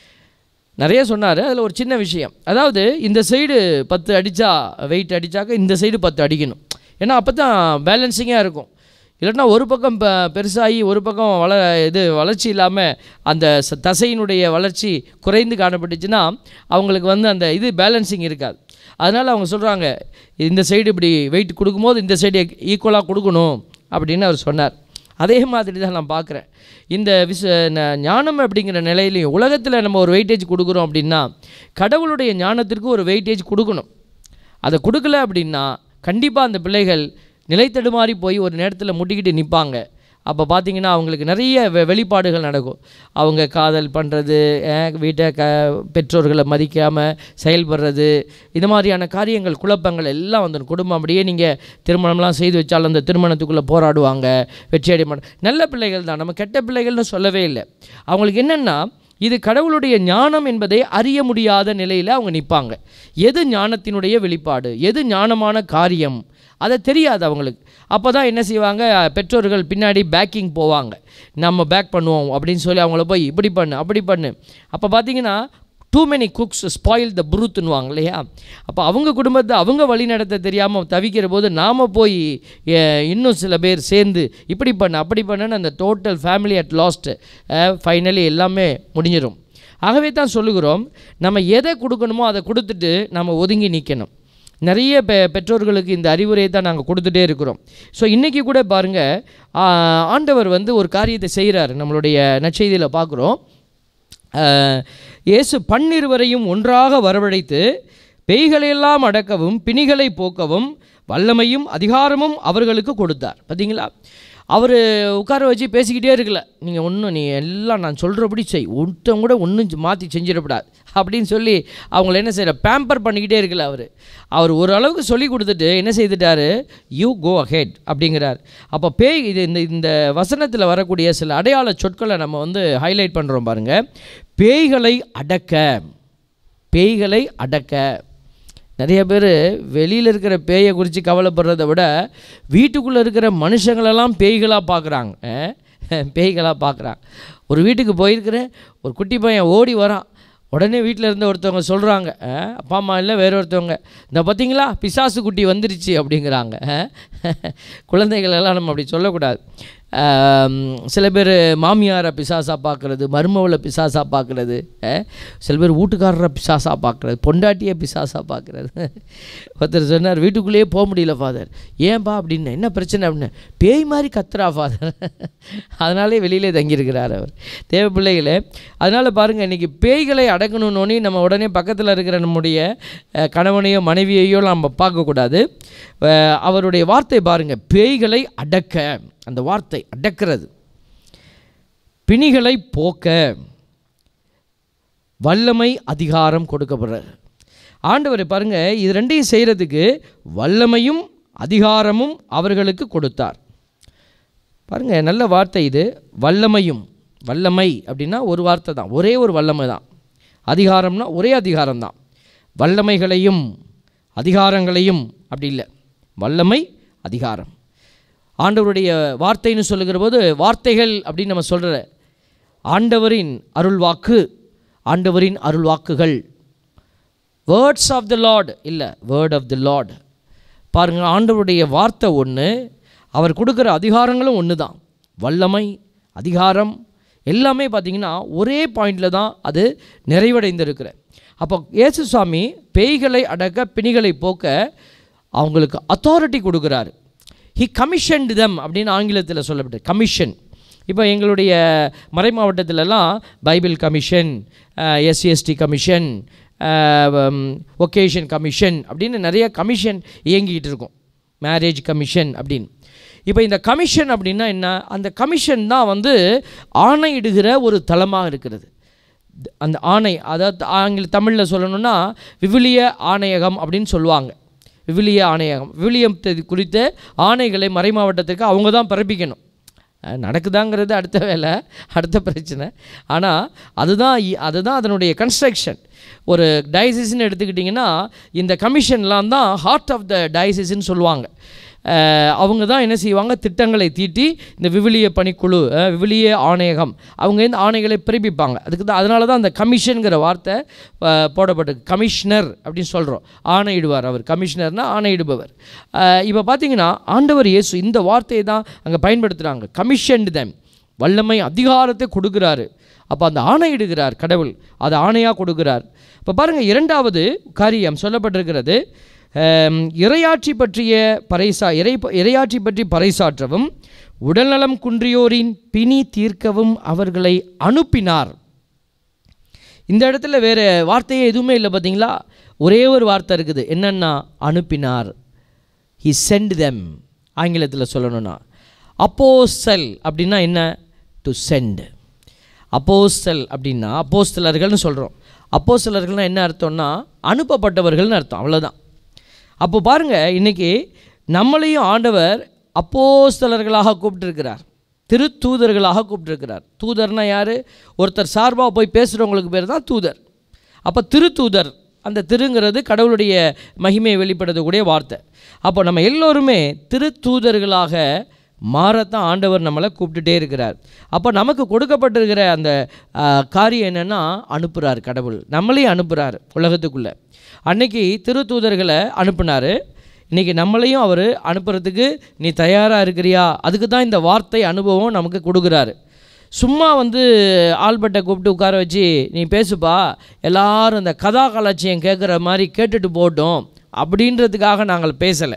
நிறைய சொன்னார் அதில் ஒரு சின்ன விஷயம் அதாவது இந்த சைடு பத்து அடித்தா வெயிட் அடித்தாக்க இந்த சைடு பத்து அடிக்கணும் ஏன்னா அப்போ தான் பேலன்சிங்காக இருக்கும் இல்லைன்னா ஒரு பக்கம் ப பெருசாகி ஒரு பக்கம் வள இது வளர்ச்சி இல்லாமல் அந்த ச- தசையினுடைய வளர்ச்சி குறைந்து காணப்பட்டுச்சுன்னா அவங்களுக்கு வந்து அந்த இது பேலன்சிங் இருக்காது அதனால் அவங்க சொல்கிறாங்க இந்த சைடு இப்படி வெயிட் கொடுக்கும்போது இந்த சைடு ஈக்குவலாக கொடுக்கணும் அப்படின்னு அவர் சொன்னார் அதே மாதிரி தான் நான் பார்க்குறேன் இந்த விச ந- ஞானம் அப்படிங்கிற நிலையிலையும் உலகத்தில் நம்ம ஒரு வெயிட்டேஜ் கொடுக்குறோம் அப்படின்னா கடவுளுடைய ஞானத்திற்கு ஒரு வெயிட்டேஜ் கொடுக்கணும் அதை கொடுக்கல அப்படின்னா கண்டிப்பாக அந்த பிள்ளைகள் நிலைத்தடுமாறி போய் ஒரு நேரத்தில் முட்டிக்கிட்டு நிற்பாங்க அப்போ பார்த்தீங்கன்னா அவங்களுக்கு நிறைய வெ வெளிப்பாடுகள் நடக்கும் அவங்க காதல் பண்ணுறது வீட்டை க பெற்றோர்களை மதிக்காமல் செயல்படுறது இது மாதிரியான காரியங்கள் குழப்பங்கள் எல்லாம் வந்து குடும்பம் அப்படியே நீங்கள் திருமணம்லாம் செய்து வச்சாலும் அந்த திருமணத்துக்குள்ளே போராடுவாங்க வெற்றி அடைய மாட்டாங்க நல்ல பிள்ளைகள் தான் நம்ம கெட்ட பிள்ளைகள்னு சொல்லவே இல்லை அவங்களுக்கு என்னென்னா இது கடவுளுடைய ஞானம் என்பதை அறிய முடியாத நிலையில் அவங்க நிற்பாங்க எது ஞானத்தினுடைய வெளிப்பாடு எது ஞானமான காரியம் அதை தெரியாது அவங்களுக்கு அப்போ தான் என்ன செய்வாங்க பெற்றோர்கள் பின்னாடி பேக்கிங் போவாங்க நம்ம பேக் பண்ணுவோம் அப்படின்னு சொல்லி அவங்கள போய் இப்படி பண்ணு அப்படி பண்ணு அப்போ பார்த்தீங்கன்னா too many cooks spoil the புருத்துன்னுவாங்க இல்லையா அப்போ அவங்க குடும்பத்தை அவங்க வழி நடத்த தெரியாமல் தவிக்கிற போது நாம் போய் அஹ், இன்னும் சில பேர் சேர்ந்து இப்படி பண்ணு அப்படி பண்ணுன்னு அந்த total family at last finally எல்லாமே முடிஞ்சிடும் ஆகவே தான் சொல்லுகிறோம் நம்ம எதை கொடுக்கணுமோ அதை கொடுத்துட்டு நம்ம ஒதுங்கி நிற்கணும் நிறைய பெ பெற்றோர்களுக்கு இந்த அறிவுரையை தான் நாங்கள் கொடுத்துட்டே இருக்கிறோம் ஸோ இன்றைக்கி கூட பாருங்கள் ஆண்டவர் வந்து ஒரு காரியத்தை செய்கிறார் நம்மளுடைய நற்செய்தியில் பார்க்குறோம் ஆஹ், இயேசு பன்னிருவரையும் ஒன்றாக வரவழைத்து பேய்களையெல்லாம் அடக்கவும் பிணிகளை போக்கவும் வல்லமையும் அதிகாரமும் அவர்களுக்கு கொடுத்தார் பார்த்தீங்களா அவர் உட்கார வச்சு பேசிக்கிட்டே இருக்கல நீங்கள் ஒன்றும் நீ எல்லாம் நான் சொல்கிறபடி செய் ஒருத்தன் கூட ஒன்றும் மாற்றி செஞ்சிடக்கூடாது அப்படின்னு சொல்லி அவங்கள என்ன செய்கிற பேம்பர் பண்ணிக்கிட்டே இருக்கல அவர் அவர் ஓரளவுக்கு சொல்லி கொடுத்துட்டு என்ன செய்துட்டாரு யூ கோ அஹெட் அப்படிங்கிறார் அப்போ பேய் இது இந்த இந்த வசனத்தில் வரக்கூடிய சில அடையாள சொற்களை நம்ம வந்து ஹைலைட் பண்ணுறோம் பாருங்கள் பேய்களை அடக்க பேய்களை அடக்க நிறைய பேர் வெளியில் இருக்கிற பேயை குறித்து கவலைப்படுறத விட வீட்டுக்குள்ளே இருக்கிற மனுஷங்களெல்லாம் பேய்களாக பார்க்குறாங்க பேய்களாக பார்க்குறாங்க ஒரு வீட்டுக்கு போயிருக்கிறேன் ஒரு குட்டி பையன் ஓடி வரான் உடனே வீட்டில் இருந்த ஒருத்தவங்க சொல்கிறாங்க அப்பா அம்மா இல்லை வேற ஒருத்தவங்க இந்த பார்த்தீங்களா பிசாசு குட்டி வந்துருச்சு அப்படிங்கிறாங்க அஹ். குழந்தைகள் எல்லாம் நம்ம அப்படி சொல்லக்கூடாது ஆம், சில பேர் மாமியாரை பிசாசாக பார்க்குறது மருமவளை பிசாசாக பார்க்குறது சில பேர் வீட்டுக்காரரை பிசாசாக பார்க்குறது பொண்டாட்டியை பிசாசாக பார்க்குறது ஒருத்தர் சொன்னார் வீட்டுக்குள்ளேயே போக முடியல ஃபாதர் ஏன்பா அப்படின்னு என்ன பிரச்சனை அப்படின்னு பேய் மாதிரி கத்துறா ஃபாதர் அதனாலே வெளியிலே தங்கியிருக்கிறார் அவர் தேவ பிள்ளைகளே அதனால் பாருங்கள் இன்றைக்கி பேய்களை அடக்கணுன்னொன்னே நம்ம உடனே பக்கத்தில் இருக்கிற நம்முடைய அஹ், கணவனையோ மனைவியையோ நம்ம பார்க்கக்கூடாது அஹ், அவருடைய வார்த்தை பாருங்கள் பேய்களை அடக்க அந்த வார்த்தை அடக்கிறது பிணிகளை போக்க வல்லமை அதிகாரம் கொடுக்கப்படுறார் ஆண்டவரை பாருங்க இது ரெண்டையும் செய்கிறதுக்கு வல்லமையும் அதிகாரமும் அவர்களுக்கு கொடுத்தார் பாருங்க நல்ல வார்த்தை இது வல்லமையும் வல்லமை அப்படின்னா ஒரு வார்த்தை தான் ஒரே ஒரு வல்லமை தான் அதிகாரம்னா ஒரே அதிகாரம் தான் வல்லமைகளையும் அதிகாரங்களையும் அப்படி இல்லை வல்லமை அதிகாரம் ஆண்டவருடைய வார்த்தைன்னு சொல்லுகிற போது வார்த்தைகள் அப்படின்னு நம்ம சொல்கிற ஆண்டவரின் அருள்வாக்கு ஆண்டவரின் அருள்வாக்குகள் வேர்ட்ஸ் ஆஃப் த லார்ட் இல்லை வேர்ட் ஆஃப் த லார்ட் பாருங்கள் ஆண்டவருடைய வார்த்தை ஒன்று அவர் கொடுக்குற அதிகாரங்களும் ஒன்று தான் வல்லமை அதிகாரம் எல்லாமே பார்த்திங்கன்னா ஒரே பாயிண்டில் தான் அது நிறைவடைந்திருக்கிற அப்போ இயேசு சுவாமி பேய்களை அடக்க பிணிகளை போக்க அவங்களுக்கு அத்தாரிட்டி கொடுக்குறாரு ஹி கமிஷன்டு தம் அப்படின்னு ஆங்கிலத்தில் சொல்லப்பட்டு கமிஷன் இப்போ எங்களுடைய மறை மாவட்டத்திலலாம் Bible commission SC ST commission vocation commission அப்படின்னு நிறைய கமிஷன் இயங்கிக்கிட்டு இருக்கும் மேரேஜ் கமிஷன் அப்படின்னு இப்போ இந்த கமிஷன் அப்படின்னா என்ன அந்த கமிஷன் தான் வந்து ஆணையிடுகிற ஒரு தளமாக இருக்கிறது அந்த ஆணை அதாவது ஆங்கில தமிழில் சொல்லணும்னா விவிலிய ஆணையகம் அப்படின்னு சொல்லுவாங்க விவிலிய ஆணையகம் விவிலியத்தை குறித்த ஆணைகளை மறை மாவட்டத்திற்கு அவங்க தான் பிறப்பிக்கணும் அஹ் நடக்குதாங்கிறது அடுத்த வேலை அடுத்த பிரச்சனை ஆனால் அதுதான் இ- அதுதான் அதனுடைய கன்ஸ்ட்ரக்ஷன் ஒரு டயசிஸ்ன்னு எடுத்துக்கிட்டிங்கன்னா இந்த கமிஷன்லாம் தான் ஹார்ட் ஆஃப் த டயசிஸ்ன்னு சொல்லுவாங்க அஹ் அவங்க தான் என்ன செய்வாங்க திட்டங்களை தீட்டி இந்த விவிலிய பணிக்குழு அஹ் விவிலிய ஆணையகம் அவங்க இந்த ஆணைகளை பிறப்பிப்பாங்க அதுக்கு தான் அதனால தான் அந்த கமிஷனுங்கிற வார்த்தை அஹ், போடப்பட்டிருக்கு கமிஷனர் அப்படின்னு சொல்கிறோம் ஆணையிடுவார் அவர் கமிஷனர்னா ஆணையிடுபவர் இப்போ பார்த்தீங்கன்னா ஆண்டவர் இயேசு இந்த வார்த்தையை தான் அங்கே பயன்படுத்துகிறாங்க கமிஷன்டு them வல்லமை அதிகாரத்தை கொடுக்குறாரு அப்போ அந்த ஆணையிடுகிறார் கடவுள் அதை ஆணையாக கொடுக்குறார் இப்போ பாருங்கள் இரண்டாவது காரியம் சொல்லப்பட்டிருக்கிறது ஆம், இறையாட்சி பற்றிய பறைசா இறை இறையாட்சி பற்றி பறைசாற்றவும் உடல்நலம் குன்றியோரின் பிணி தீர்க்கவும் அவர்களை அனுப்பினார் இந்த இடத்துல வேறு வார்த்தையே எதுவுமே இல்லை பார்த்தீங்களா ஒரே ஒரு வார்த்தை இருக்குது என்னன்னா அனுப்பினார் ஹி சென்ட் them ஆங்கிலத்தில் சொல்லணும்னா அப்போஸ்தல் அப்படின்னா என்ன டு சென்ட் அப்போஸ்தல் அப்படின்னா அப்போஸ்தலர்கள்னு சொல்கிறோம் அப்போஸ்தலர்கள்னா என்ன அர்த்தம்னா அனுப்பப்பட்டவர்கள்னு அர்த்தம் அவ்வளோதான் அப்போ பாருங்கள் இன்றைக்கி நம்மளையும் ஆண்டவர் அப்போஸ்தலர்களாக கூப்பிட்டுருக்கிறார் திருத்தூதர்களாக கூப்பிட்டுருக்கிறார் தூதர்னா யார் ஒருத்தர் சார்பாக போய் பேசுகிறவங்களுக்கு பேர் தான் தூதர் அப்போ திருத்தூதர் அந்த திருங்கிறது கடவுளுடைய மகிமையை வெளிப்படுத்தக்கூடிய வார்த்தை அப்போ நம்ம எல்லோருமே திருத்தூதர்களாக மாறத்தான் ஆண்டவர் நம்மளை கூப்பிட்டுட்டே இருக்கிறார் அப்போ நமக்கு கொடுக்கப்பட்டிருக்கிற அந்த ஆ, காரியம் என்னென்னா அனுப்புகிறார் கடவுள் நம்மளையும் அனுப்புகிறார் உலகத்துக்குள்ளே அன்னைக்கு திருத்தூதர்களை அனுப்புனார் இன்றைக்கி நம்மளையும் அவர் அனுப்புறதுக்கு நீ தயாராக இருக்கிறியா அதுக்கு தான் இந்த வார்த்தை அனுபவம் நமக்கு கொடுக்குறாரு சும்மா வந்து ஆல்பர்ட்டை கூப்பிட்டு உட்கார வச்சு நீ பேசுப்பா எல்லாரும் இந்த கதா கலாச்சியம் கேட்குற மாதிரி கேட்டுட்டு போட்டோம் அப்படின்றதுக்காக நாங்கள் பேசலை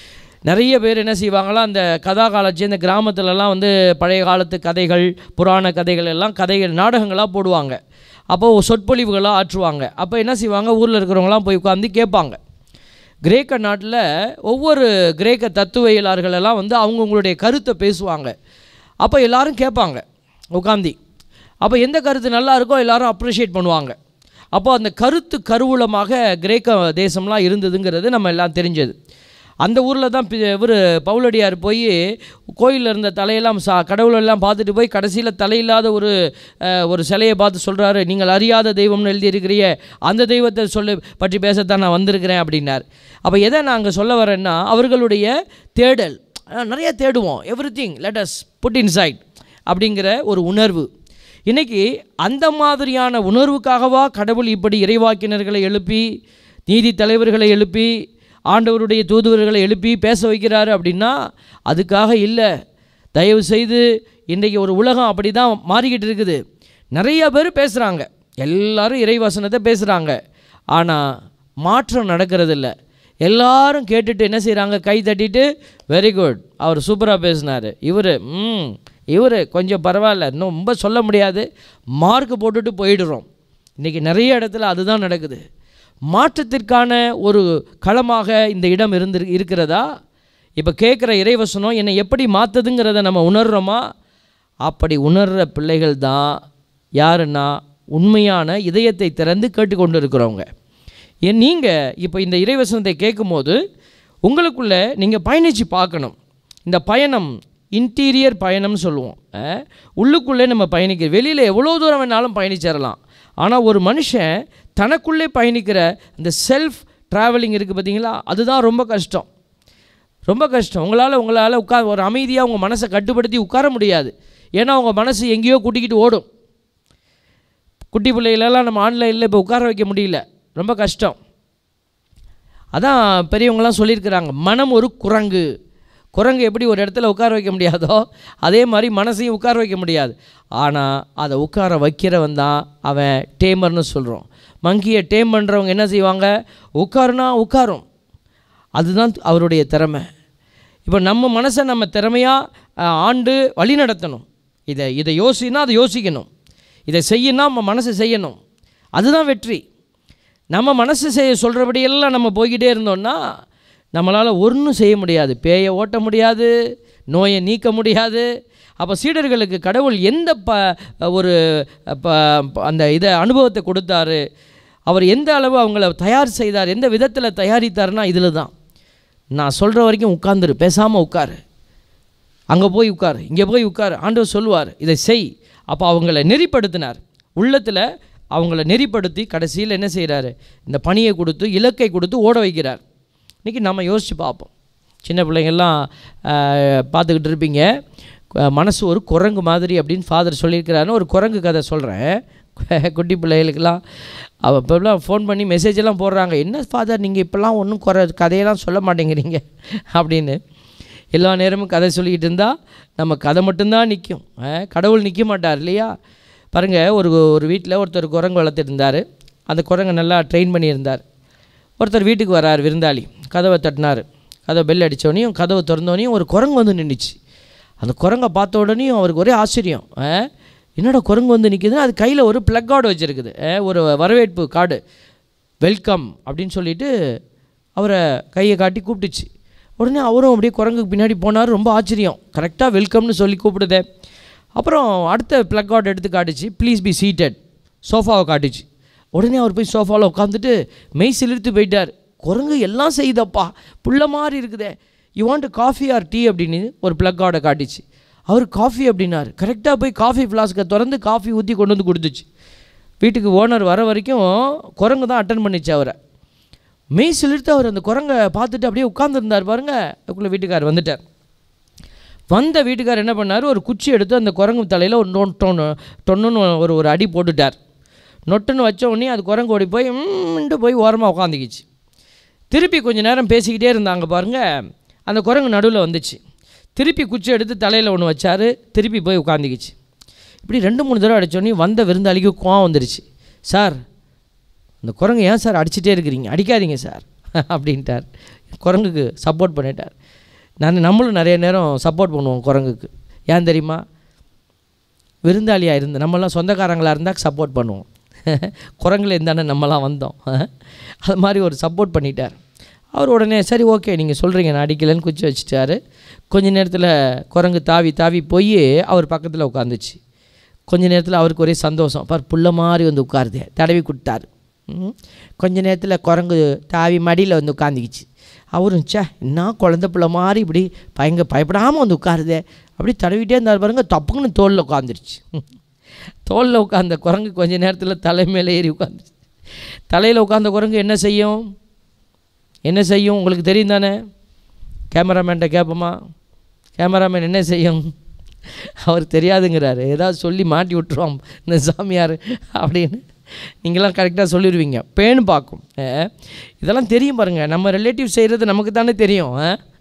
நிறைய பேர் என்ன செய்வாங்களா அந்த கதா காலச்சி இந்த கிராமத்துலலாம் வந்து பழைய காலத்து கதைகள் புராண கதைகள் எல்லாம் கதைகள் நாடகங்களாக போடுவாங்க அப்போது சொற்பொழிவுகளாக ஆற்றுவாங்க அப்போ என்ன செய்வாங்க ஊரில் இருக்கிறவங்களாம் போய் உட்காந்து கேட்பாங்க கிரேக்க நாட்டில் ஒவ்வொரு கிரேக்க தத்துவியலாளர்கள் எல்லாம் வந்து அவங்கவுங்களுடைய கருத்தை பேசுவாங்க அப்போ எல்லாரும் கேட்பாங்க உட்காந்தி அப்போ எந்த கருத்து நல்லா இருக்கோ எல்லாரும் அப்ரிஷியேட் பண்ணுவாங்க அப்போ அந்த கருத்து கருவூலமாக கிரேக்க தேசம்லாம் இருந்ததுங்கிறது நம்ம எல்லாம் தெரிஞ்சது அந்த ஊரில் தான் இவர் பவுலடியார் போய் கோயிலில் இருந்த தலையெல்லாம் சா கடவுளெல்லாம் பார்த்துட்டு போய் கடைசியில் தலையில்லாத ஒரு அஹ், ஒரு சிலையை பார்த்து சொல்கிறாரு நீங்கள் அறியாத தெய்வம்னு எழுதியிருக்கிறிய அந்த தெய்வத்தை சொல்லி பற்றி பேசத்தான் நான் வந்திருக்கிறேன் அப்படின்னார் அப்போ எதை நான் அங்கே சொல்ல வரேன்னா அவர்களுடைய தேடல் அஹ், நிறைய தேடுவோம் everything let's put inside அப்படிங்கிற ஒரு உணர்வு இன்னைக்கு அந்த மாதிரியான உணர்வுக்காகவா கடவுள் இப்படி இறைவாக்கினர்களை எழுப்பி நீதி தலைவர்களை எழுப்பி ஆண்டவருடைய தூதுவர்களை எழுப்பி பேச வைக்கிறாரு அப்படின்னா அதுக்காக இல்லை தயவு செய்து இன்றைக்கி ஒரு உலகம் அப்படி தான் மாறிக்கிட்டு இருக்குது நிறைய பேர் பேசுகிறாங்க எல்லாரும் இறைவசனத்தை பேசுகிறாங்க ஆனால் மாற்றம் நடக்கிறதில்ல எல்லாரும் கேட்டுட்டு என்ன செய்கிறாங்க கை தட்டிட்டு வெரி குட் அவர் சூப்பராக பேசினார் இவர் ம் இவர் கொஞ்சம் பரவாயில்ல இன்னும் ரொம்ப சொல்ல முடியாது மார்க் போட்டுட்டு போயிடுறோம் இன்றைக்கி நிறைய இடத்துல அதுதான் நடக்குது மாற்றத்திற்கான ஒரு களமாக இந்த இடம் இருந்து இருக்கிறதா இப்போ கேட்குற இறைவசனம் என்னை எப்படி மாற்றுதுங்கிறத நம்ம உணர்கிறோமா அப்படி உணர்கிற பிள்ளைகள் தான் யாருன்னா உண்மையான இதயத்தை திறந்து கேட்டுக்கொண்டு இருக்கிறவங்க ஏன் நீங்கள் இப்போ இந்த இறைவசனத்தை கேட்கும்போது உங்களுக்குள்ளே நீங்கள் பயணித்து பார்க்கணும் இந்த பயணம் இன்டீரியர் பயணம்னு சொல்லுவோம் அஹ், உள்ளுக்குள்ளே நம்ம பயணிக்க வெளியில் எவ்வளோ தூரம் வேணாலும் பயணிச்சிடலாம் ஆனால் ஒரு மனுஷன் தனக்குள்ளே பயணிக்கிற இந்த செல்ஃப் ட்ராவலிங் இருக்குது பார்த்தீங்களா அதுதான் ரொம்ப கஷ்டம் ரொம்ப கஷ்டம் உங்களால் உங்களால் உட்கார் ஒரு அமைதியாக உங்கள் மனசை கட்டுப்படுத்தி உட்கார முடியாது ஏன்னா உங்கள் மனசு எங்கேயோ கூட்டிக்கிட்டு ஓடும் குட்டி பிள்ளைகளெல்லாம் நம்ம ஆன்லைனில் இப்போ உட்கார வைக்க முடியல ரொம்ப கஷ்டம் அதான் பெரியவங்களாம் சொல்லியிருக்கிறாங்க மனம் ஒரு குரங்கு குரங்கு எப்படி ஒரு இடத்துல உட்கார வைக்க முடியாதோ அதே மாதிரி மனசையும் உட்கார வைக்க முடியாது ஆனால் அதை உட்கார வைக்கிறவன் தான் அவன் டேமர்னு சொல்கிறோம் மங்கியை டேம் பண்ணுறவங்க என்ன செய்வாங்க உட்காருனா உட்காரும் அதுதான் அவருடைய திறமை இப்போ நம்ம மனசை நம்ம திறமையாக ஆண்டு வழி நடத்தணும் இதை இதை யோசினா அதை யோசிக்கணும் இதை செய்யணும் நம்ம மனசு செய்யணும் அதுதான் வெற்றி நம்ம மனசு செய்ய சொல்கிறபடியெல்லாம் நம்ம போய்கிட்டே இருந்தோம்னா நம்மளால் ஒன்றும் செய்ய முடியாது பேயை ஓட்ட முடியாது நோயை நீக்க முடியாது அப்போ சீடர்களுக்கு கடவுள் எந்த ப ஒரு ப அந்த இதை அனுபவத்தை கொடுத்தாரு அவர் எந்த அளவு அவங்கள தயார் செய்தார் எந்த விதத்தில் தயாரித்தார்னா இதில் தான் நான் சொல்கிற வரைக்கும் உட்காந்துரு பேசாமல் உட்காரு அங்கே போய் உட்காரு இங்கே போய் உட்காரு ஆண்டவர் சொல்லுவார் இதை செய் அப்போ அவங்கள நெறிப்படுத்தினார் உள்ளத்தில் அவங்கள நெறிப்படுத்தி கடைசியில் என்ன செய்கிறாரு இந்த பணியை கொடுத்து இலக்கை கொடுத்து ஓட வைக்கிறார் இன்றைக்கி நம்ம யோசித்து பார்ப்போம் சின்ன பிள்ளைங்கள்லாம் ஆஹ், பார்த்துக்கிட்டு இருப்பீங்க கு- மனசு ஒரு குரங்கு மாதிரி அப்படின்னு ஃபாதர் சொல்லியிருக்கிறாருன்னு ஒரு குரங்கு கதை சொல்கிறேன் குட்டி பிள்ளைகளுக்கெல்லாம் அவ இப்போலாம் ஃபோன் பண்ணி மெசேஜ் எல்லாம் போடுறாங்க என்ன ஃபாதர் நீங்கள் இப்போல்லாம் ஒன்றும் குறை கதையெல்லாம் சொல்ல மாட்டேங்கிறீங்க அப்படின்னு எல்லா நேரமும் கதை சொல்லிக்கிட்டு இருந்தால் நம்ம கதை மட்டும்தான் நிற்கும் கடவுள் நிற்க மாட்டார் இல்லையா பாருங்கள் ஒரு ஒரு வீட்டில் ஒருத்தர் குரங்கு வளர்த்துட்டு இருந்தார் அந்த குரங்கை நல்லா ட்ரெயின் பண்ணியிருந்தார் ஒருத்தர் வீட்டுக்கு வரார் விருந்தாளி கதவை தட்டினார் கதவை பெல் அடித்தோடனையும் கதவை திறந்தோடனையும் ஒரு குரங்கு வந்து நின்றுச்சு அந்த குரங்கை பார்த்த உடனேயும் அவருக்கு ஒரே ஆச்சரியம் ஆ, என்னடா குரங்கு வந்து நிற்குதுன்னா அது கையில் ஒரு ப்ளக் கார்டு வச்சுருக்குது ஒரு வரவேற்பு கார்டு வெல்கம் அப்படின்னு சொல்லிட்டு அவரை கையை காட்டி கூப்பிட்டுச்சு உடனே அவரும் அப்படியே குரங்குக்கு பின்னாடி போனார் ரொம்ப ஆச்சரியம் கரெக்டாக வெல்கம்னு சொல்லி கூப்பிடுதே அப்புறம் அடுத்த ப்ளக் கார்டு எடுத்து காட்டுச்சு ப்ளீஸ் பி சீட்டட் சோஃபாவை காட்டுச்சு உடனே அவர் போய் சோஃபாவில் உட்காந்துட்டு மெய் சிலிர்த்து போயிட்டார் குரங்கு எல்லாம் செய்தப்பா புள்ள மாதிரி இருக்குதே you want coffee or tea அப்படின்னு ஒரு ப்ளக் கார்டை காட்டிச்சு அவர் காஃபி அப்படின்னாரு கரெக்டாக போய் காஃபி ஃப்ளாஸ்க்கை திறந்து காஃபி ஊற்றி கொண்டு வந்து கொடுத்துச்சு வீட்டுக்கு ஓனர் வர வரைக்கும் குரங்கு தான் அட்டன் பண்ணிச்சு அவரை மெய் சிலிர்த்து அவர் அந்த குரங்கை பார்த்துட்டு அப்படியே உட்காந்துருந்தார் பாருங்க அதுக்குள்ளே வீட்டுக்கார் வந்துட்டார் வந்த வீட்டுக்கார் என்ன பண்ணார் ஒரு குச்சி எடுத்து அந்த குரங்கு தலையில் ஒரு நொ டொன்னு டொன்னுன்னு ஒரு ஒரு அடி போட்டுட்டார் நொட்டுன்னு வச்ச உடனே அது குரங்கு ஓடி போய் ம்ன்ட்டு போய் ஓரமாக உட்காந்துக்கிச்சு திருப்பி கொஞ்ச நேரம் பேசிக்கிட்டே இருந்தாங்க பாருங்க அந்த குரங்கு நடுவில் வந்துச்சு திருப்பி குச்சி எடுத்து தலையில் ஒன்று வச்சாரு திருப்பி போய் உட்காந்துக்கிச்சு இப்படி ரெண்டு மூணு தடவை அடித்தோடனே வந்த விருந்தாளிக்கு கோவம் வந்துருச்சு சார் இந்த குரங்கு ஏன் சார் அடிச்சிட்டே இருக்கிறீங்க அடிக்காதீங்க சார் அப்படின்ட்டார் குரங்குக்கு சப்போர்ட் பண்ணிட்டார் நான் நம்மளும் நிறைய நேரம் சப்போர்ட் பண்ணுவோம் குரங்குக்கு ஏன் தெரியுமா விருந்தாளியாக இருந்து நம்மலாம் சொந்தக்காரங்களாக இருந்தால் சப்போர்ட் பண்ணுவோம் குரங்குல இருந்தானே நம்மலாம் வந்தோம் அது மாதிரி ஒரு சப்போர்ட் பண்ணிட்டார் அவர் உடனே சரி ஓகே நீங்கள் சொல்கிறீங்க நான் அடிக்கலைன்னு குச்சி வச்சுட்டாரு கொஞ்ச நேரத்தில் குரங்கு தாவி தாவி போய் அவர் பக்கத்தில் உட்காந்துச்சு கொஞ்ச நேரத்தில் அவருக்கு ஒரே சந்தோஷம் பார் புள்ள மாதிரி வந்து உட்காருதே தடவி கொடுத்தாரு ம். கொஞ்ச நேரத்தில் குரங்கு தாவி மடியில் வந்து உட்காந்துக்கிச்சு அவரும் ச்சே என்ன குழந்த பிள்ளை மாதிரி இப்படி பயங்க பயப்படாமல் வந்து உட்காருதே அப்படி தடவிட்டே இருந்தார் பாருங்க தப்புக்குன்னு தோளில் உட்காந்துருச்சு தோளில் உட்காந்த குரங்கு கொஞ்ச நேரத்தில் தலை மேலே ஏறி உட்காந்துச்சு தலையில் உட்காந்த குரங்கு என்ன செய்யும் என்ன செய்யும் உங்களுக்கு தெரியும் தானே கேமராமேன்ட்ட கேட்போமா கேமராமேன் என்ன செய்யும் அவர் தெரியாதுங்கிறாரு ஏதாவது சொல்லி மாட்டி விட்டுருவோம் இந்த சாமியார் அப்படின்னு நீங்களாம் கரெக்டாக சொல்லிடுவீங்க பேணு பார்க்கும் அஹ், இதெல்லாம் தெரியும் பாருங்கள் நம்ம ரிலேட்டிவ் செய்கிறது நமக்கு தானே தெரியும்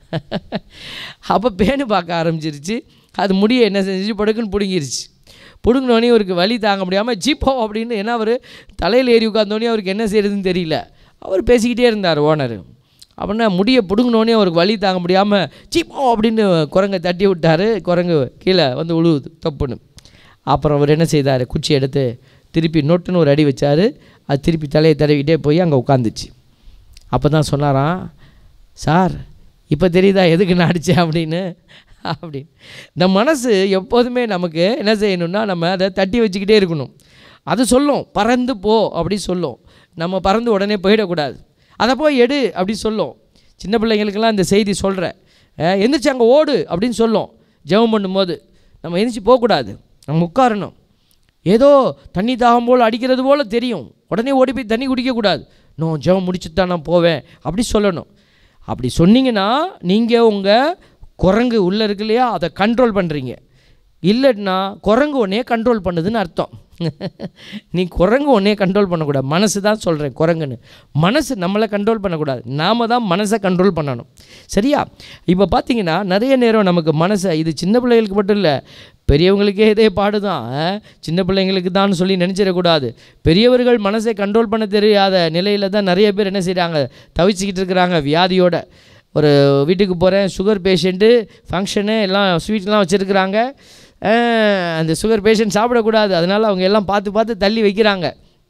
அப்போ பேணு பார்க்க ஆரம்பிச்சிருச்சு அது முடிய என்ன செஞ்சுச்சு படுக்குன்னு பிடுங்கிருச்சு பிடுங்கினோடனே அவருக்கு வலி தாங்க முடியாமல் ஜீப்போ அப்படின்னு ஏன்னா அவர் தலையில் ஏறி உட்காந்தோடனே அவருக்கு என்ன செய்யறதுன்னு தெரியல அவர் பேசிக்கிட்டே இருந்தார் ஓனர் அப்படின்னா முடியை பிடுங்கினோடனே அவருக்கு வலி தாங்க முடியாமல் சீப்போ அப்படின்னு குரங்கை தட்டி விட்டார் குரங்கு கீழே வந்து உழுவுது தப்புன்னு அப்புறம் அவர் என்ன செய்தார் குச்சி எடுத்து திருப்பி நொட்டுன்னு ஒரு அடி வச்சார் அது திருப்பி தலையை தடவிக்கிட்டே போய் அங்கே உட்காந்துச்சு அப்போ தான் சொன்னாராம் சார் இப்போ தெரியுதா எதுக்கு நான் அடித்தேன் அப்படின்னு அப்படி இந்த மனசு எப்போதுமே நமக்கு என்ன செய்யணும்னா நம்ம அதை தட்டி வச்சுக்கிட்டே இருக்கணும் அது சொல்லும் பறந்து போ அப்படி சொல்லும் நம்ம பறந்து உடனே போயிடக்கூடாது அதை போய் எடு அப்படி சொல்லும் சின்ன பிள்ளைங்களுக்கெல்லாம் இந்த செய்தி சொல்கிறேன் எந்திரிச்சு அங்கே ஓடு அப்படின்னு சொல்லும் ஜெபம் பண்ணும்போது நம்ம எந்திரிச்சு போகக்கூடாது நம்ம உட்காரணும் ஏதோ தண்ணி தாகம் போல் அடிக்கிறது போல் தெரியும் உடனே ஓடி போய் தண்ணி குடிக்கக்கூடாது நோ ஜெபம் முடிச்சுட்டு தான் நான் போவேன் அப்படி சொல்லணும் அப்படி சொன்னீங்கன்னா நீங்கள் உங்கள் குரங்கு உள்ளே இருக்கு இல்லையா அதை கண்ட்ரோல் பண்ணுறீங்க இல்லைன்னா குரங்கு உன்னையே கண்ட்ரோல் பண்ணுதுன்னு அர்த்தம் நீ குரங்கு உன்னையே கண்ட்ரோல் பண்ணக்கூடாது மனசு தான் சொல்கிறேன் குரங்குன்னு மனசு நம்மளை கண்ட்ரோல் பண்ணக்கூடாது நாம தான் மனசை கண்ட்ரோல் பண்ணணும் சரியா இப்போ பார்த்தீங்கன்னா நிறைய நேரம் நமக்கு மனசை இது சின்ன பிள்ளைகளுக்கு மட்டும் இல்லை பெரியவங்களுக்கே இதே பாடுதான் அஹ், சின்ன பிள்ளைங்களுக்கு தான் சொல்லி நினச்சிடக்கூடாது பெரியவர்கள் மனசை கண்ட்ரோல் பண்ண தெரியாத நிலையில் தான் நிறைய பேர் என்ன செய்கிறாங்க தவிச்சிக்கிட்டு இருக்கிறாங்க வியாதியோட ஒரு வீட்டுக்கு போகிறேன் சுகர் பேஷண்ட்டு ஃபங்க்ஷனு எல்லாம் ஸ்வீட்லாம் வச்சுருக்குறாங்க அந்த சுகர் பேஷண்ட் சாப்பிடக்கூடாது அதனால் அவங்க எல்லாம் பார்த்து பார்த்து தள்ளி வைக்கிறாங்க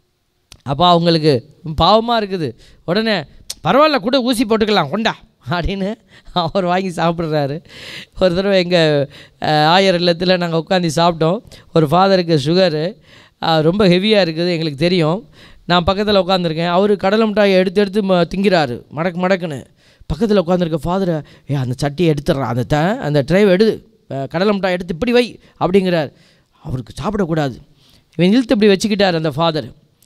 அப்போ அவங்களுக்கு பாவமாக இருக்குது உடனே பரவாயில்ல கூட ஊசி போட்டுக்கலாம் கொண்டா அப்படின்னு அவர் வாங்கி சாப்பிட்றாரு ஒரு தடவை எங்கள் ஆயர் இல்லத்தில் நாங்கள் உட்காந்து சாப்பிட்டோம் ஒரு ஃபாதருக்கு சுகரு ரொம்ப ஹெவியாக இருக்குது எங்களுக்கு தெரியும் நான் பக்கத்தில் உட்காந்துருக்கேன் அவர் கடலை மிட்டாயை எடுத்து எடுத்து ம திங்கிறாரு மடக்கு மடக்குன்னு பக்கத்தில் உட்காந்துருக்க ஃபாதரை ஏ அந்த சட்டியை எடுத்துடுறான் அந்த த அந்த ட்ரைவ் எடு அஹ், கடலை மிட்டாய் எடுத்து இப்படி வை அப்படிங்கிறார் அவருக்கு சாப்பிடக்கூடாது இவன் இழுத்து இப்படி வச்சுக்கிட்டார் அந்த ஃபாதர்